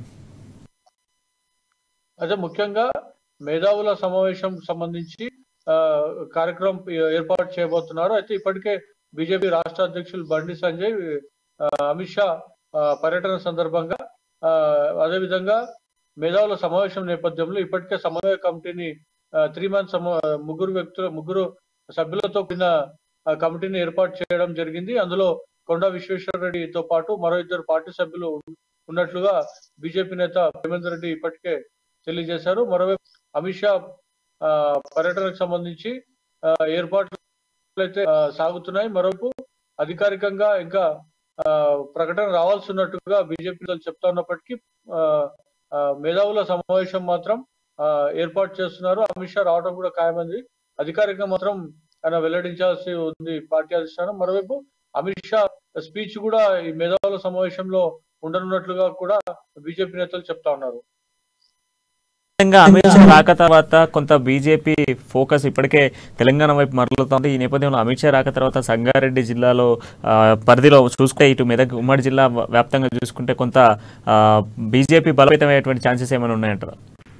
అదే ముఖ్యంగా మేధావుల సమావేశం సంబంధించి ఆ, కార్యక్రమం ఏర్పాటు చేయబోతున్నారు అయితే ఇప్పటికే బీజేపీ రాష్ట్ర అధ్యక్షులు బండి సంజయ్ ఆ, అమిత్ షా ఆ, పర్యటన సందర్భంగా ఆ, అదేవిధంగా మేధావుల సమావేశం నేపథ్యంలో ఇప్పటికే సమన్వయ కమిటీని త్రీ మంత్ ముగ్గురు వ్యక్తుల ముగ్గురు సభ్యులతో కూడిన ఆ, కమిటీని ఏర్పాటు చేయడం జరిగింది అందులో కొండా విశ్వేశ్వర రెడ్డితో పాటు మరో ఇద్దరు పార్టీ సభ్యులు ఉన్నట్లుగా బీజేపీ నేత హేమంత్ రెడ్డి ఇప్పటికే తెలియజేశారు మరోవైపు అమిత్ షా ఆ, పర్యటనకు సంబంధించి ఆ, ఏర్పాట్లు అయితే ఆ, సాగుతున్నాయి మరోవైపు అధికారికంగా ఇంకా ఆ, ప్రకటన రావాల్సి ఉన్నట్టుగా బీజేపీ నేతలు చెప్తా ఉన్నప్పటికీ ఆ, ఆ, మేధావుల సమావేశం మాత్రం ఆ, ఏర్పాటు చేస్తున్నారు అమిత్ షా రావడం కూడా ఖాయమైంది అధికారికంగా మాత్రం ఆయన వెల్లడించాల్సి ఉంది పార్టీ అధిష్టానం మరోవైపు అమిత్ షా స్పీచ్ కూడా ఈ మేధావుల సమావేశంలో ఉండనున్నట్లుగా కూడా బీజేపీ నేతలు చెప్తా ఉన్నారు ముఖ్యంగా అమిత్ షా రాక తర్వాత కొంత బీజేపీ ఫోకస్ ఇప్పటికే తెలంగాణ వైపు మరలుతోంది ఈ నేపథ్యంలో అమిత్ షా రాక తర్వాత సంగారెడ్డి జిల్లాలో ఆ, పరిధిలో చూసుకుంటే ఇటు మెదక్ ఉమ్మడి జిల్లా వ్యాప్తంగా చూసుకుంటే కొంత బీజేపీ బలపేతమైనటువంటి ఛాన్సెస్ ఏమైనా ఉన్నాయంటారా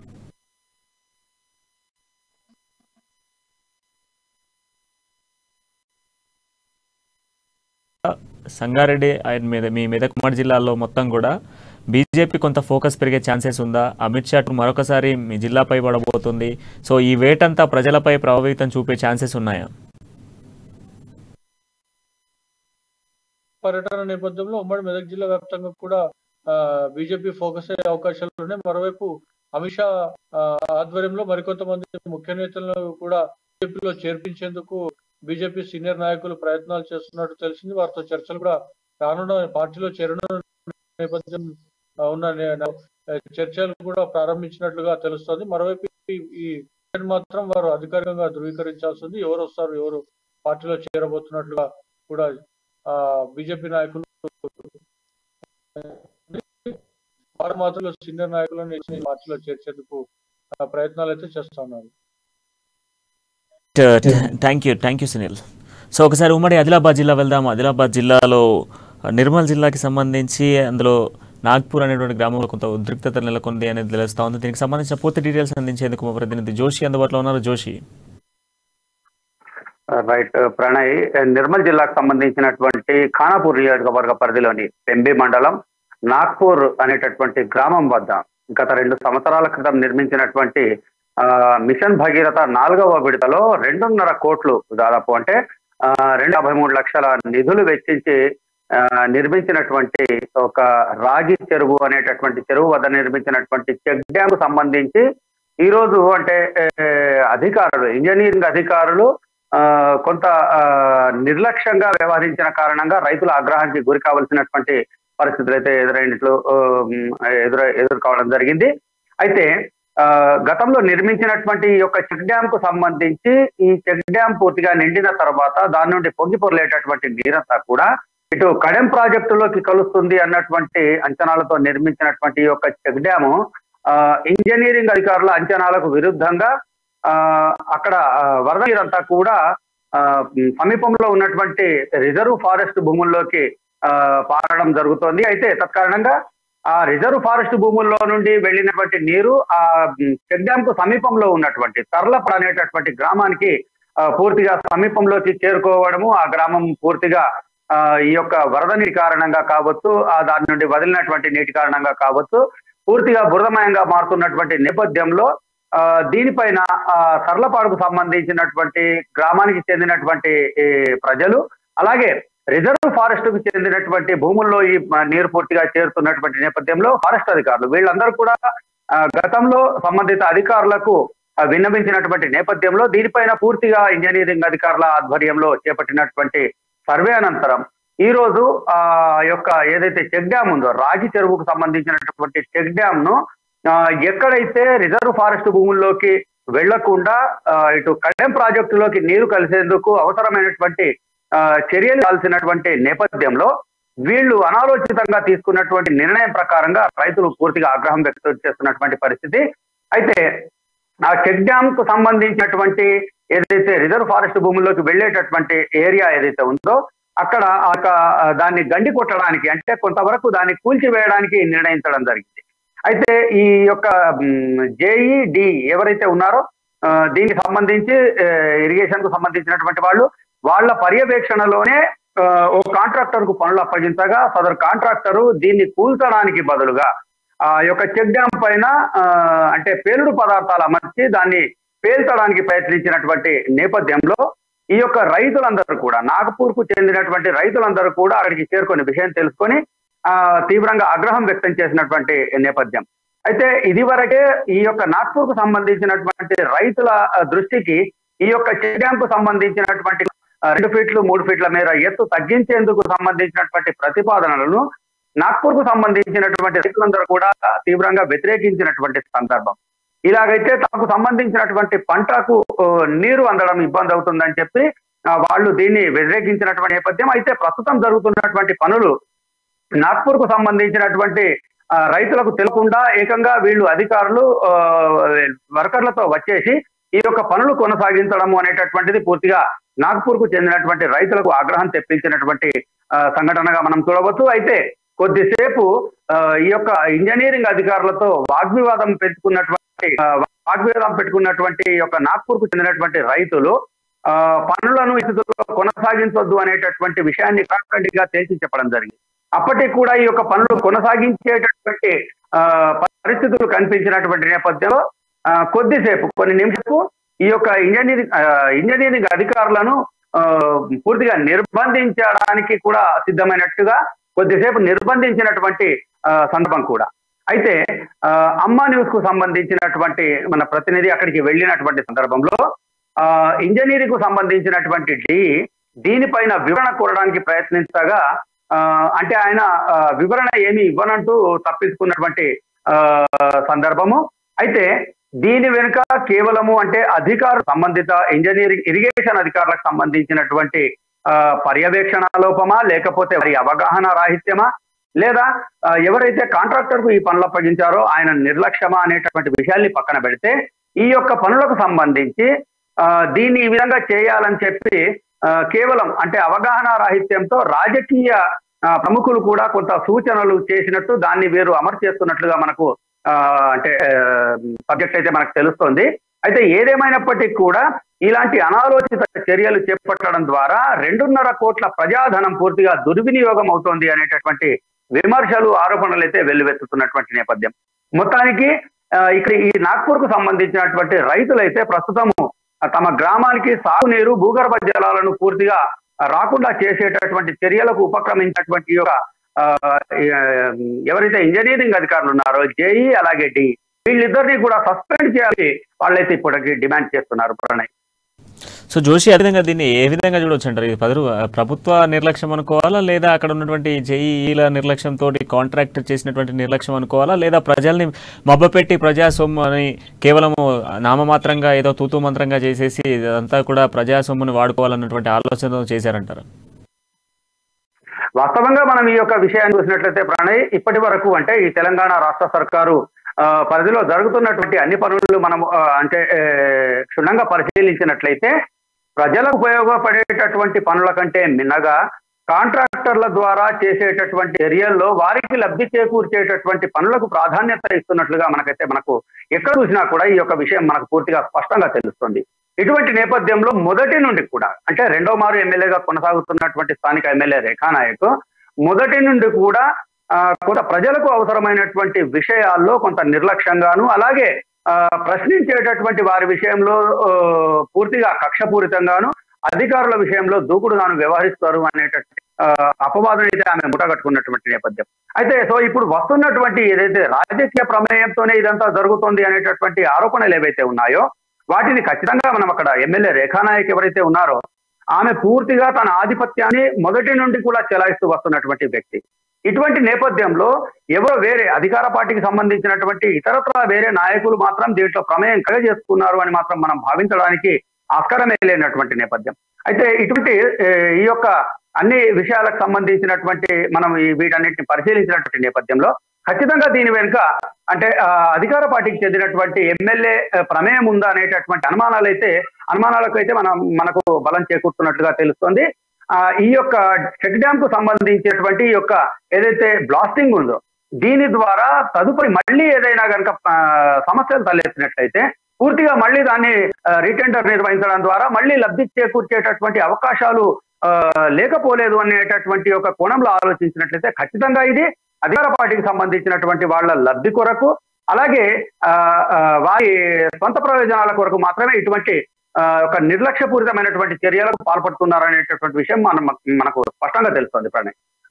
సంగారెడ్డి ఆయన మీద మీ మెదక్ ఉమ్మడి జిల్లాలో మొత్తం కూడా బీజేపీ కొంత ఫోకస్ పెరిగే ఛాన్సెస్ ఉందా అమిత్ షా మరొకసారి మీ జిల్లాపై పడబోతుంది సో ఈ వేటంతా ప్రజలపై ప్రభావితం చూపే ఛాన్సెస్ ఉన్నాయా పర్యటన నేపథ్యంలో ఉమ్మడి మెదక్ జిల్లా వ్యాప్తంగా కూడా బీజేపీ ఫోకస్ అయ్యే అవకాశాలు ఉన్నాయి మరోవైపు అమిత్ షా ఆ, ఆధ్వర్యంలో మరికొంతమంది ముఖ్య నేతలను కూడా బీజేపీలో చేర్పించేందుకు బీజేపీ సీనియర్ నాయకులు ప్రయత్నాలు చేస్తున్నట్టు తెలిసింది వారితో చర్చలు కూడా రానున్న పార్టీలో చేరనున్న నేపథ్యం ఆ, ఉన్న నే- ఆ, చర్చలు కూడా ప్రారంభించినట్లుగా తెలుస్తోంది మరోవైపు ఈ- ఈ విషయాన్ని మాత్రం వారు అధికారికంగా ధృవీకరించాల్సి ఉంది ఎవరు వస్తారు ఎవరు పార్టీలో చేరబోతున్నట్లుగా కూడా ఆ బీజేపీ నాయకులు వారు మాత్రం సీనియర్ నాయకులను ఈ పార్టీలో చేర్చేందుకు ఆ, ప్రయత్నాలు అయితే చేస్తా ఉన్నారు thank you thank you Sunil so ఒకసారి ఉమ్మడి ఆదిలాబాద్ జిల్లా వెళ్దాం ఆదిలాబాద్ జిల్లాలో ఆ, నిర్మల్ జిల్లాకి సంబంధించి అందులో నాగ్పూర్ అనేటువంటి గ్రామంలో కొంత ఉద్రిక్తత నెలకొంది అనేది తెలుస్తా ఉంది దీనికి సంబంధించిన పూర్తి డీటెయిల్స్ అందించేందుకు మా ప్రతినిధి జోషి అందుబాటులో ఉన్నారు జోషి రైట్ ప్రణయ్ నిర్మల్ జిల్లాకు సంబంధించినటువంటి ఖానాపూర్ నియోజకవర్గ పరిధిలోని పెంబి మండలం నాగ్పూర్ అనేటటువంటి గ్రామం వద్ద గత రెండు సంవత్సరాల క్రితం నిర్మించినటువంటి ఆ, మిషన్ భగీరథ నాలుగవ విడతలో రెండున్నర కోట్లు దాదాపు అంటే ఆ, రెండు యాభై మూడు లక్షల నిధులు వెచ్చించి ఆ, నిర్మించినటువంటి ఒక రాగి చెరువు అనేటటువంటి చెరువు వద్ద నిర్మించినటువంటి చెక్ డ్యామ్ సంబంధించి ఈ రోజు అంటే ఏ, అధికారులు ఇంజనీరింగ్ అధికారులు ఆ, కొంత ఆ, నిర్లక్ష్యంగా వ్యవహరించిన కారణంగా రైతుల ఆగ్రహానికి గురి కావలసినటువంటి పరిస్థితులు అయితే ఎదురైనట్లు ఆ, ఉమ్, ఎదుర ఎదుర్కోవడం జరిగింది అయితే ఆ, గతంలో నిర్మించినటువంటి ఈ యొక్క చెక్ డ్యామ్ కు సంబంధించి ఈ చెక్ డ్యామ్ పూర్తిగా నిండిన తర్వాత దాని నుండి పొంగి పొరలేటటువంటి నీరంతా కూడా ఇటు కడెం ప్రాజెక్టులోకి కలుస్తుంది అన్నటువంటి అంచనాలతో నిర్మించినటువంటి ఈ యొక్క చెక్ డ్యాము ఆ, ఇంజనీరింగ్ అధికారుల అంచనాలకు విరుద్ధంగా ఆ అక్కడ ఆ, వరద నీరంతా కూడా ఆ, ఉమ్, సమీపంలో ఉన్నటువంటి రిజర్వ్ ఫారెస్ట్ భూముల్లోకి ఆ, పారడం జరుగుతోంది అయితే తత్కారణంగా ఆ రిజర్వ్ ఫారెస్ట్ భూముల్లో నుండి వెళ్ళినటువంటి నీరు ఆ ఉమ్, చెక్ డ్యామ్ కు సమీపంలో ఉన్నటువంటి తర్లపడ అనేటటువంటి గ్రామానికి ఆ, పూర్తిగా సమీపంలోకి చేరుకోవడము ఆ గ్రామం పూర్తిగా ఆ, ఈ యొక్క వరద నీటి కారణంగా కావచ్చు ఆ దాని నుండి వదిలినటువంటి నీటి కారణంగా కావచ్చు పూర్తిగా బురదమయంగా మారుతున్నటువంటి నేపథ్యంలో ఆ, దీనిపైన ఆ, సర్లపాడుకు సంబంధించినటువంటి గ్రామానికి చెందినటువంటి ఈ, ప్రజలు అలాగే రిజర్వ్ ఫారెస్ట్ కు చెందినటువంటి భూముల్లో ఈ మ, నీరు పూర్తిగా చేరుతున్నటువంటి నేపథ్యంలో ఫారెస్ట్ అధికారులు వీళ్ళందరూ కూడా ఆ, గతంలో సంబంధిత అధికారులకు ఆ, విన్నవించినటువంటి నేపథ్యంలో దీనిపైన పూర్తిగా ఇంజనీరింగ్ అధికారుల ఆధ్వర్యంలో చేపట్టినటువంటి సర్వే అనంతరం ఈ రోజు ఆ యొక్క ఏదైతే చెక్ డ్యామ్ ఉందో రాగి చెరువుకు సంబంధించినటువంటి చెక్ డ్యామ్ ను ఆ, ఎక్కడైతే రిజర్వ్ ఫారెస్ట్ భూముల్లోకి వెళ్లకుండా ఆ, ఇటు కడెం ప్రాజెక్టులోకి నీరు కలిసేందుకు అవసరమైనటువంటి ఆ, చర్యలు కాల్సినటువంటి నేపథ్యంలో వీళ్ళు అనాలోచితంగా తీసుకున్నటువంటి నిర్ణయం ప్రకారంగా రైతులు పూర్తిగా ఆగ్రహం వ్యక్తం చేస్తున్నటువంటి పరిస్థితి అయితే ఆ చెక్ డ్యామ్ కు సంబంధించినటువంటి ఏదైతే రిజర్వ్ ఫారెస్ట్ భూముల్లోకి వెళ్ళేటటువంటి ఏరియా ఏదైతే ఉందో అక్కడ ఆ యొక్క, ఆ, దాన్ని గండి కొట్టడానికి అంటే కొంతవరకు దాన్ని కూల్చివేయడానికి నిర్ణయించడం జరిగింది అయితే ఈ యొక్క జేఈ డి ఎవరైతే ఉన్నారో ఆ, దీనికి సంబంధించి ఇరిగేషన్ కు సంబంధించినటువంటి వాళ్ళు వాళ్ళ పర్యవేక్షణలోనే ఆ, ఓ కాంట్రాక్టర్ కు పనులు అప్పగించగా సదరు కాంట్రాక్టరు దీన్ని కూల్చడానికి బదులుగా ఆ యొక్క చెక్ డ్యామ్ పైన ఆ, అంటే పేలుడు పదార్థాలు అమర్చి దాన్ని పేల్చడానికి ప్రయత్నించినటువంటి నేపథ్యంలో ఈ యొక్క రైతులందరూ కూడా నాగపూర్ కు చెందినటువంటి రైతులందరూ కూడా అక్కడికి చేరుకొని విషయం తెలుసుకొని ఆ, తీవ్రంగా ఆగ్రహం వ్యక్తం చేసినటువంటి నేపథ్యం అయితే ఇది వరకే ఈ యొక్క నాగ్పూర్ కు సంబంధించినటువంటి రైతుల ఆ, దృష్టికి ఈ యొక్క చెక్ డ్యామ్ కు సంబంధించినటువంటి ఆ, రెండు ఫీట్లు మూడు ఫీట్ల మేర ఎత్తు తగ్గించేందుకు సంబంధించినటువంటి ప్రతిపాదనలను నాగ్పూర్ కు సంబంధించినటువంటి రైతులందరూ కూడా తీవ్రంగా వ్యతిరేకించినటువంటి సందర్భం ఇలాగైతే తమకు సంబంధించినటువంటి పంటకు ఆ, నీరు అందడం ఇబ్బంది అవుతుందని చెప్పి ఆ, వాళ్ళు దీన్ని వ్యతిరేకించినటువంటి నేపథ్యం అయితే ప్రస్తుతం జరుగుతున్నటువంటి పనులు నాగ్పూర్ కు సంబంధించినటువంటి ఆ, రైతులకు తెలియకుండా ఏకంగా వీళ్ళు అధికారులు ఆ, వర్కర్లతో వచ్చేసి ఈ యొక్క పనులు కొనసాగించడము అనేటటువంటిది పూర్తిగా నాగ్పూర్ కు చెందినటువంటి రైతులకు ఆగ్రహం తెప్పించినటువంటి ఆ, సంఘటనగా మనం చూడవచ్చు అయితే కొద్దిసేపు ఆ, ఈ యొక్క ఇంజనీరింగ్ అధికారులతో వాగ్వివాదం పెట్టుకున్నటువంటి ఆ, వాగ్వివాదం పెట్టుకున్నటువంటి ఈ యొక్క నాగ్పూర్ కు చెందినటువంటి రైతులు ఆ, పనులను ఈ స్థితిలో కొనసాగించొద్దు అనేటటువంటి విషయాన్ని కాకండిగా తేల్చి చెప్పడం జరిగింది అప్పటికి కూడా ఈ యొక్క పనులు కొనసాగించేటటువంటి ఆ, పరిస్థితులు కనిపించినటువంటి నేపథ్యంలో ఆ, కొద్దిసేపు కొన్ని నిమిషాలు ఈ యొక్క ఇంజనీరింగ్ ఆ, ఇంజనీరింగ్ అధికారులను ఆ, పూర్తిగా నిర్బంధించడానికి కూడా సిద్ధమైనట్టుగా కొద్దిసేపు నిర్బంధించినటువంటి ఆ, సందర్భం కూడా అయితే ఆ, అమ్మా న్యూస్ కు సంబంధించినటువంటి మన ప్రతినిధి అక్కడికి వెళ్ళినటువంటి సందర్భంలో ఆ, ఇంజనీరింగ్ కు సంబంధించినటువంటి డి దీనిపైన వివరణ కోరడానికి ప్రయత్నించగా ఆ, అంటే ఆయన ఆ, వివరణ ఏమి ఇవ్వనంటూ తప్పించుకున్నటువంటి ఆ, సందర్భము అయితే దీని వెనుక కేవలము అంటే అధికారు సంబంధిత ఇంజనీరింగ్ ఇరిగేషన్ అధికారులకు సంబంధించినటువంటి ఆ, పర్యవేక్షణ లోపమా లేకపోతే వారి అవగాహన రాహిత్యమా లేదా ఆ, ఎవరైతే కాంట్రాక్టర్ కు ఈ పనులు అప్పగించారో ఆయన నిర్లక్ష్యమా అనేటటువంటి విషయాల్ని పక్కన పెడితే ఈ యొక్క పనులకు సంబంధించి ఆ, దీన్ని ఈ విధంగా చేయాలని చెప్పి ఆ, కేవలం అంటే అవగాహన రాహిత్యంతో రాజకీయ ఆ, ప్రముఖులు కూడా కొంత సూచనలు చేసినట్టు దాన్ని వీరు అమలు చేస్తున్నట్లుగా మనకు ఆ, అంటే సబ్జెక్ట్ అయితే మనకు తెలుస్తోంది అయితే ఏదేమైనప్పటికీ కూడా ఇలాంటి అనాలోచిత చర్యలు చేపట్టడం ద్వారా రెండున్నర కోట్ల ప్రజాధనం పూర్తిగా దుర్వినియోగం అవుతోంది అనేటటువంటి విమర్శలు ఆరోపణలు అయితే వెల్లువెత్తుతున్నటువంటి నేపథ్యం మొత్తానికి ఆ, ఇక్కడ ఈ నాగ్పూర్ కు సంబంధించినటువంటి రైతులైతే ప్రస్తుతము తమ గ్రామానికి సాగునీరు భూగర్భ జలాలను పూర్తిగా రాకుండా చేసేటటువంటి చర్యలకు ఉపక్రమించినటువంటి ఈ యొక్క ఆ, ఆ, ఎవరైతే ఇంజనీరింగ్ అధికారులు ఉన్నారో జేఈ అలాగే డి వీళ్ళిద్దరిని కూడా సస్పెండ్ చేయాలి వాళ్ళైతే ఇప్పటికి డిమాండ్ చేస్తున్నారు ప్రణయ్ సో జోషి అదే విధంగా దీన్ని ఏ విధంగా చూడొచ్చు అంటారు ఇది పదరు ప్రభుత్వ నిర్లక్ష్యం అనుకోవాలా లేదా అక్కడ ఉన్నటువంటి జేఈల నిర్లక్ష్యంతో కాంట్రాక్ట్ చేసినటువంటి నిర్లక్ష్యం అనుకోవాలా లేదా ప్రజల్ని మబ్బపెట్టి ప్రజా సొమ్ము అని కేవలం నామమాత్రంగా ఏదో తూతూ మంత్రంగా చేసేసి ఇదంతా కూడా ప్రజా సొమ్ముని వాడుకోవాలన్నటువంటి ఆలోచనతో చేశారంటారు వాస్తవంగా మనం ఈ యొక్క విషయాన్ని చూసినట్లయితే ప్రణయ్ ఇప్పటి వరకు అంటే ఈ తెలంగాణ రాష్ట్ర సర్కారు ఆ, పరిధిలో జరుగుతున్నటువంటి అన్ని పనులు మనం ఆ, అంటే ఏ, క్షుణ్ణంగా పరిశీలించినట్లయితే ప్రజలకు ఉపయోగపడేటటువంటి పనుల కంటే మిన్నగా కాంట్రాక్టర్ల ద్వారా చేసేటటువంటి చర్యల్లో వారికి లబ్ధి చేకూర్చేటటువంటి పనులకు ప్రాధాన్యత ఇస్తున్నట్లుగా మనకైతే మనకు ఎక్కడ చూసినా కూడా ఈ యొక్క విషయం మనకు పూర్తిగా స్పష్టంగా తెలుస్తుంది ఇటువంటి నేపథ్యంలో మొదటి నుండి కూడా అంటే రెండో మారు ఎమ్మెల్యేగా కొనసాగుతున్నటువంటి స్థానిక ఎమ్మెల్యే రేఖానాయక్ మొదటి నుండి కూడా ఆ, కొంత ప్రజలకు అవసరమైనటువంటి విషయాల్లో కొంత నిర్లక్ష్యంగాను అలాగే ఆ, ప్రశ్నించేటటువంటి వారి విషయంలో ఆ, పూర్తిగా కక్షపూరితంగాను అధికారుల విషయంలో దూకుడుగాను వ్యవహరిస్తారు అనేటటువంటి ఆ, అపవాదం అయితే ఆమె ముటగట్టుకున్నటువంటి నేపథ్యం అయితే సో ఇప్పుడు వస్తున్నటువంటి ఏదైతే రాజకీయ ప్రమేయంతోనే ఇదంతా జరుగుతుంది అనేటటువంటి ఆరోపణలు ఏవైతే ఉన్నాయో వాటిని ఖచ్చితంగా మనం అక్కడ ఎమ్మెల్యే రేఖానాయక్ ఎవరైతే ఉన్నారో ఆమె పూర్తిగా తన ఆధిపత్యాన్ని మొదటి నుండి కూడా చెలాయిస్తూ వస్తున్నటువంటి వ్యక్తి ఇటువంటి నేపథ్యంలో ఎవరో వేరే అధికార పార్టీకి సంబంధించినటువంటి ఇతరత్ర వేరే నాయకులు మాత్రం దీంట్లో ప్రమేయం కలగజేసుకున్నారు అని మాత్రం మనం భావించడానికి ఆస్కారమే లేనటువంటి నేపథ్యం అయితే ఇటువంటి ఏ, ఈ యొక్క అన్ని విషయాలకు సంబంధించినటువంటి మనం ఈ వీటన్నిటిని పరిశీలించినటువంటి నేపథ్యంలో ఖచ్చితంగా దీని వెనుక అంటే ఆ, అధికార పార్టీకి చెందినటువంటి ఎమ్మెల్యే ప్రమేయం ఉందా అనేటటువంటి అనుమానాలు అయితే అనుమానాలకు అయితే మనం మనకు బలం చేకూరుతున్నట్లుగా తెలుస్తుంది ఆ, ఈ యొక్క చెక్ డ్యామ్ కు సంబంధించినటువంటి ఈ యొక్క ఏదైతే బ్లాస్టింగ్ ఉందో దీని ద్వారా తదుపరి మళ్ళీ ఏదైనా కనుక సమస్యలు తలెత్తినట్లయితే పూర్తిగా మళ్ళీ దాన్ని రీటెండర్ నిర్వహించడం ద్వారా మళ్ళీ లబ్ధి చేకూర్చేటటువంటి అవకాశాలు ఆ, లేకపోలేదు అనేటటువంటి ఒక కోణంలో ఆలోచించినట్లయితే ఖచ్చితంగా ఇది అధికార పార్టీకి సంబంధించినటువంటి వాళ్ళ లబ్ధి కొరకు అలాగే ఆ, ఆ, వారి సొంత ప్రయోజనాల కొరకు మాత్రమే ఇటువంటి ఆ, ఒక నిర్లక్ష్యపూరితమైనటువంటి చర్యలకు పాల్పడుతున్నారు అనేటటువంటి విషయం మనం మనకు స్పష్టంగా తెలుస్తుంది Pranay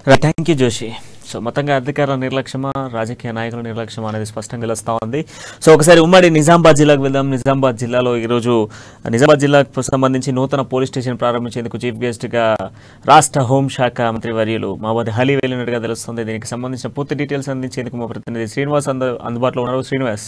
thank you Joshi so మొత్తంగా అధికారుల నిర్లక్ష్యమా రాజకీయ నాయకుల నిర్లక్ష్యమా అనేది స్పష్టంగా తెలుస్తూ ఉంది సో ఒకసారి ఉమ్మడి నిజామాబాద్ జిల్లాకు వెళ్దాం నిజామాబాద్ జిల్లాలో ఈరోజు నిజామాబాద్ జిల్లాకు సంబంధించి నూతన పోలీస్ స్టేషన్ ప్రారంభించేందుకు చీఫ్ గెస్ట్గా రాష్ట్ర హోంశాఖ మంత్రి వర్యులు మావోది హలీ వెళ్ళినట్టుగా తెలుస్తుంది దీనికి సంబంధించిన పూర్తి డీటెయిల్స్ అందించేందుకు మా ప్రతినిధి శ్రీనివాస్ అందు అందుబాటులో ఉన్నారు Srinivas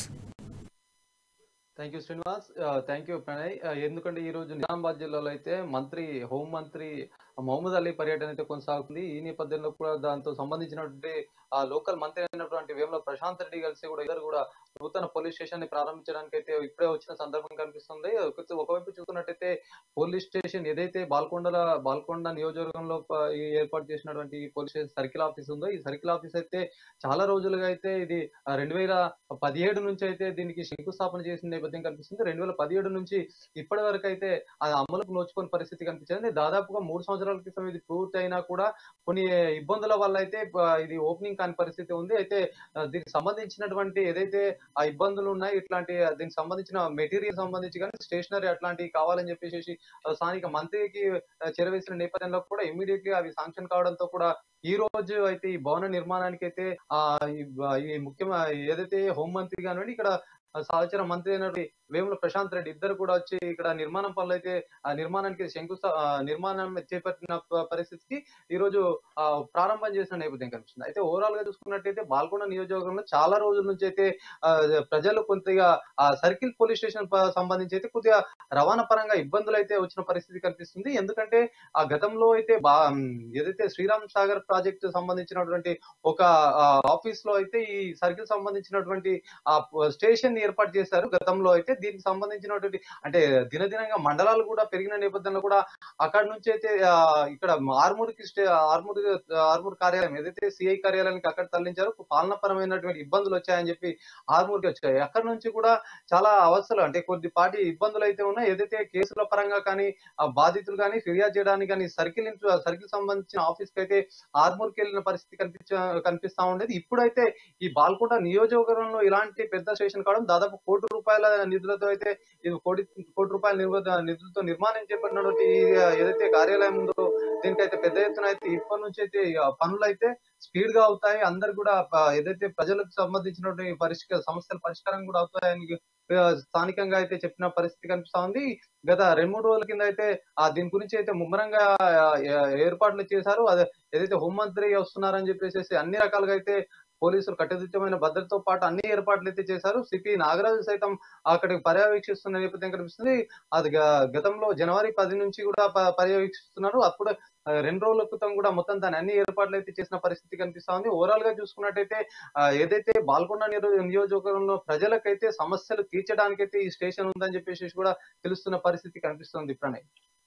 thank you Srinivas thank you Pranay Uh, ఎందుకంటే ఈ రోజు నిజామాబాద్ జిల్లాలో అయితే మంత్రి హోం మంత్రి మహమ్మద్ అలీ పర్యటన అయితే కొనసాగుతుంది ఈ నేపథ్యంలో కూడా దాంతో సంబంధించినటువంటి ఆ లోకల్ మంత్రి అయినటువంటి వేముల ప్రశాంత్ రెడ్డి కలిసి కూడా ఇద్దరు కూడా నూతన పోలీస్ స్టేషన్ ని ప్రారంభించడానికి అయితే ఇప్పుడే వచ్చిన సందర్భం కనిపిస్తుంది ఒక- ఒకవైపు చూసుకున్నట్టయితే పోలీస్ స్టేషన్ ఏదైతే బాల్కొండల బాల్కొండ నియోజకవర్గంలో ప- ఈ ఏర్పాటు చేసినటువంటి ఈ పోలీస్ స్టేషన్ సర్కిల్ ఆఫీస్ ఉందో ఈ సర్కిల్ ఆఫీస్ అయితే చాలా రోజులుగా అయితే ఇది రెండు వేల పదిహేడు నుంచి అయితే దీనికి శంకుస్థాపన చేసిన నేపథ్యం కనిపిస్తుంది రెండు వేల పదిహేడు నుంచి ఇప్పటి వరకు అయితే అది అమలుకు నోచుకునే పరిస్థితి కనిపించింది దాదాపుగా మూడు సంవత్సరాల క్రితం ఇది పూర్తి అయినా కూడా కొన్ని ఇబ్బందుల వల్ల అయితే ఆ, ఇది ఓపెనింగ్ కాని పరిస్థితి ఉంది అయితే ఆ, దీనికి సంబంధించినటువంటి ఏదైతే ఆ ఇబ్బందులు ఉన్నాయి ఇట్లాంటి ఆ, దీనికి సంబంధించిన మెటీరియల్ సంబంధించి కానీ స్టేషనరీ అట్లాంటివి కావాలని చెప్పేసి ఆ, స్థానిక మంత్రికి ఆ, చేరవేసిన నేపథ్యంలో కూడా ఇమీడియట్లీ అవి శాంక్షన్ కావడంతో కూడా ఈ రోజు అయితే ఈ భవన నిర్మాణానికి అయితే ఆ ఈ బ- ఈ ముఖ్యమైన ఏదైతే హోంమంత్రి కానివ్వండి ఇక్కడ సహచర మంత్రి అయినటువంటి వేముల ప్రశాంత్ రెడ్డి ఇద్దరు కూడా వచ్చి ఇక్కడ నిర్మాణం పనులు అయితే ఆ నిర్మాణానికి శంకుస్థా ఆ, నిర్మాణం చేపట్టిన ప- పరిస్థితికి ఈ రోజు ఆ, ప్రారంభం చేసిన నేపథ్యం కనిపిస్తుంది అయితే ఓవరాల్ గా చూసుకున్నట్టయితే బాల్కొండ నియోజకవర్గంలో చాలా రోజుల నుంచి అయితే ఆ, ప్రజలు కొద్దిగా ఆ సర్కిల్ పోలీస్ స్టేషన్ ప- సంబంధించి అయితే కొద్దిగా రవాణా పరంగా ఇబ్బందులు అయితే వచ్చిన పరిస్థితి కనిపిస్తుంది ఎందుకంటే ఆ గతంలో అయితే బా ఉమ్, ఏదైతే శ్రీరామ్ సాగర్ ప్రాజెక్టు సంబంధించినటువంటి ఒక ఆఫీస్ లో అయితే ఈ సర్కిల్ సంబంధించినటువంటి ఆ స్టేషన్ ఏర్పాటు చేశారు గతంలో అయితే దీనికి సంబంధించినటువంటి అంటే దినదినంగా మండలాలు కూడా పెరిగిన నేపథ్యంలో కూడా అక్కడ నుంచి అయితే ఆ, ఇక్కడ ఆర్మూర్ కి స్టే ఆర్మూర్ ఆర్మూర్ కార్యాలయం ఏదైతే సిఐ కార్యాలయానికి అక్కడ తరలించారో పాలనాపరమైనటువంటి ఇబ్బందులు వచ్చాయని చెప్పి ఆర్మూర్ కి వచ్చాయి అక్కడ నుంచి కూడా చాలా అవస్థలు అంటే కొద్దిపాటి ఇబ్బందులు అయితే ఉన్నాయి ఏదైతే కేసుల పరంగా కానీ ఆ బాధితులు కానీ ఫిర్యాదు చేయడానికి కానీ సర్కిల్ సర్కిల్ సంబంధించిన ఆఫీస్ కి అయితే ఆర్మూర్ కి వెళ్ళిన పరిస్థితి కనిపించ కనిపిస్తా ఉండేది ఇప్పుడైతే ఈ బాల్కొండ నియోజకవర్గంలో ఇలాంటి పెద్ద స్టేషన్ కావడం దాదాపు కోటి రూపాయల నిధులతో అయితే ఇది కోటి కోటి రూపాయల నిర్వ- నిధులతో నిర్మాణం చేపట్టినటువంటి ఈ, ఆ, ఏదైతే కార్యాలయం ఉందో దీనికైతే పెద్ద ఎత్తున అయితే ఇప్పటి నుంచి అయితే ఆ పనులు అయితే స్పీడ్ గా అవుతాయి అందరు కూడా ఆ, ఏదైతే ప్రజలకు సంబంధించినటువంటి పరిష్కార సమస్యల పరిష్కారం కూడా అవుతాయని ఆ, స్థానికంగా అయితే చెప్పిన పరిస్థితి కనిపిస్తా ఉంది గత రెండు మూడు రోజుల కింద అయితే ఆ దీని గురించి అయితే ముమ్మరంగా ఆ, ఏ- ఏర్పాట్లు చేశారు అదే ఏదైతే హోంమంత్రి వస్తున్నారని చెప్పేసి అన్ని రకాలుగా అయితే పోలీసులు కట్టుదిట్టమైన భద్రతతో పాటు అన్ని ఏర్పాట్లు అయితే చేశారు సిపి నాగరాజు సైతం అక్కడికి పర్యవేక్షిస్తున్న నేపథ్యం కనిపిస్తుంది అది గ- గతంలో జనవరి పది నుంచి కూడా ప- పర్యవేక్షిస్తున్నారు అప్పుడు ఆ, రెండు రోజుల క్రితం కూడా మొత్తం దాని అన్ని ఏర్పాట్లు అయితే చేసిన పరిస్థితి కనిపిస్తా ఉంది ఓవరాల్ గా చూసుకున్నట్టయితే ఆ, ఏదైతే బాల్కొండ నియో- నియోజకవర్గంలో ప్రజలకైతే సమస్యలు తీర్చడానికైతే ఈ స్టేషన్ ఉందని చెప్పేసి కూడా తెలుస్తున్న పరిస్థితి కనిపిస్తుంది ప్రణయ్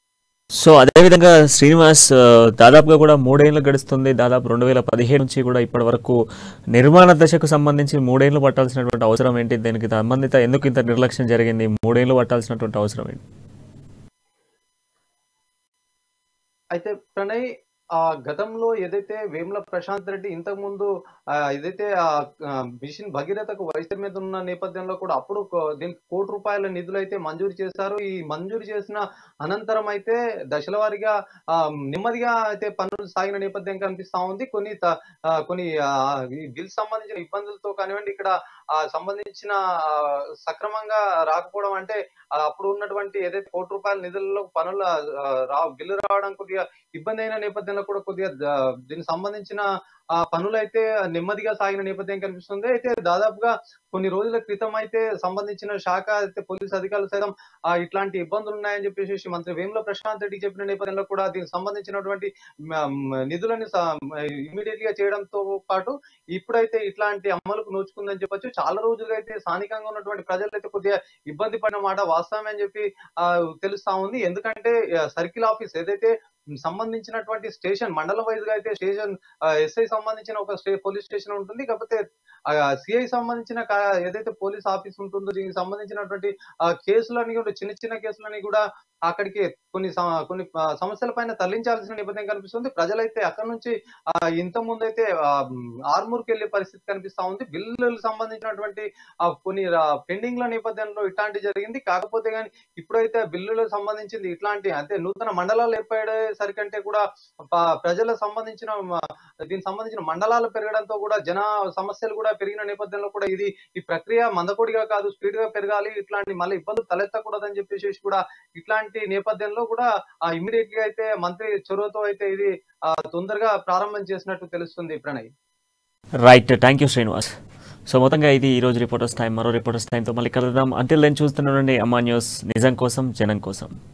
సో అదేవిధంగా శ్రీనివాస్ ఆ, దాదాపుగా కూడా మూడేళ్ళు గడుస్తుంది దాదాపు రెండు వేల పదిహేను నుంచి కూడా ఇప్పటి వరకు నిర్మాణ దశకు సంబంధించి మూడేళ్ళు పట్టాల్సినటువంటి అవసరం ఏంటి దీనికి సంబంధిత ఎందుకు ఇంత నిర్లక్ష్యం జరిగింది మూడేళ్ళు పట్టాల్సినటువంటి అవసరం ఏంటి అయితే ప్రణయ్ ఆ గతంలో ఏదైతే వేముల ప్రశాంత్ రెడ్డి ఇంతకు ముందు ఆ, ఏదైతే ఆ ఆ, మిషన్ భగీరథకు వైద్యం మీద ఉన్న నేపథ్యంలో కూడా అప్పుడు కో- దీనికి కోటి రూపాయల నిధులు అయితే మంజూరు చేశారు ఈ మంజూరు చేసిన అనంతరం అయితే దశల వారీగా ఆ, నెమ్మదిగా అయితే పనులు సాగిన నేపథ్యం కనిపిస్తా ఉంది కొన్ని త- ఆ, కొన్ని ఆ, ఈ బిల్ సంబంధించిన ఇబ్బందులతో కానివ్వండి ఇక్కడ ఆ, సంబంధించిన ఆ, సక్రమంగా రాకపోవడం అంటే ఆ, అప్పుడు ఉన్నటువంటి ఏదైతే కోటి రూపాయల నిధులలో పనులు ఆ, రా బిల్లు రావడం కొద్దిగా ఇబ్బంది అయిన నేపథ్యంలో కూడా కొద్దిగా ద- దీనికి సంబంధించిన ఆ పనులు అయితే నెమ్మదిగా సాగిన నేపథ్యం కనిపిస్తుంది అయితే దాదాపుగా కొన్ని రోజుల క్రితం అయితే సంబంధించిన శాఖ అయితే పోలీస్ అధికారులు సైతం ఆ ఇట్లాంటి ఇబ్బందులు ఉన్నాయని చెప్పేసి మంత్రి వేముల ప్రశాంత్ రెడ్డి చెప్పిన నేపథ్యంలో కూడా దీనికి సంబంధించినటువంటి మ- మ- నిధులని ఇమీడియట్ గా చేయడంతో పాటు ఇప్పుడైతే ఇట్లాంటి అమలుకు నోచుకుందని చెప్పొచ్చు చాలా రోజులుగా అయితే స్థానికంగా ఉన్నటువంటి ప్రజలు అయితే కొద్దిగా ఇబ్బంది పడిన మాట వాస్తవమే అని చెప్పి ఆ తెలుస్తా ఉంది ఎందుకంటే సర్కిల్ ఆఫీస్ ఏదైతే సంబంధించినటువంటి స్టేషన్ మండల వైజ్ గా అయితే స్టేషన్ ఎస్ఐ సంబంధించిన ఒక స్టే పోలీస్ స్టేషన్ ఉంటుంది కాకపోతే సిఐ సంబంధించిన కా- ఏదైతే పోలీస్ ఆఫీస్ ఉంటుందో దీనికి సంబంధించినటువంటి ఆ కేసులని కూడా చిన్న చిన్న కేసులని కూడా అక్కడికి కొన్ని సమ- కొన్ని ఆ, సమస్యల పైన తరలించాల్సిన నేపథ్యం కనిపిస్తుంది ప్రజలైతే అక్కడ నుంచి ఆ, ఇంత ముందు అయితే ఆర్మూర్కి వెళ్లే పరిస్థితి కనిపిస్తా ఉంది బిల్లులకు సంబంధించినటువంటి ఆ, కొన్ని పెండింగ్ల నేపథ్యంలో ఇట్లాంటి జరిగింది కాకపోతే కానీ ఇప్పుడైతే బిల్లులకు సంబంధించింది ఇట్లాంటి అంటే నూతన మండలాలు ఏర్పడేసరికంటే కూడా ప- ప్రజలకు సంబంధించిన మ, దీనికి సంబంధించిన మండలాలు పెరగడంతో కూడా జన సమస్యలు కూడా పెరిగిన నేపథ్యంలో కూడా ఇది ఈ ప్రక్రియ మందకొడిగా కాదు స్పీడ్ గా పెరగాలి ఇట్లాంటి మళ్ళీ ఇబ్బందులు తలెత్తకూడదని చెప్పేసి కూడా ఇట్లాంటి నేపథ్యంలో కూడా ఇమ్మీడియట్ గా అయితే మంత్రి చొరవతో అయితే ఇది ఆ, తొందరగా ప్రారంభం చేసినట్టు తెలుస్తుంది Pranay right thank you Srinivas so మొత్తంగా ఇది ఈ రోజు రిపోర్టర్స్ టైం మరో రిపోర్టర్స్ టైంతో మళ్ళీ కలుద్దాం అంటిల్ దెన్ చూస్తున్నానండి అమ్మా న్యూస్ నిజం కోసం జనం కోసం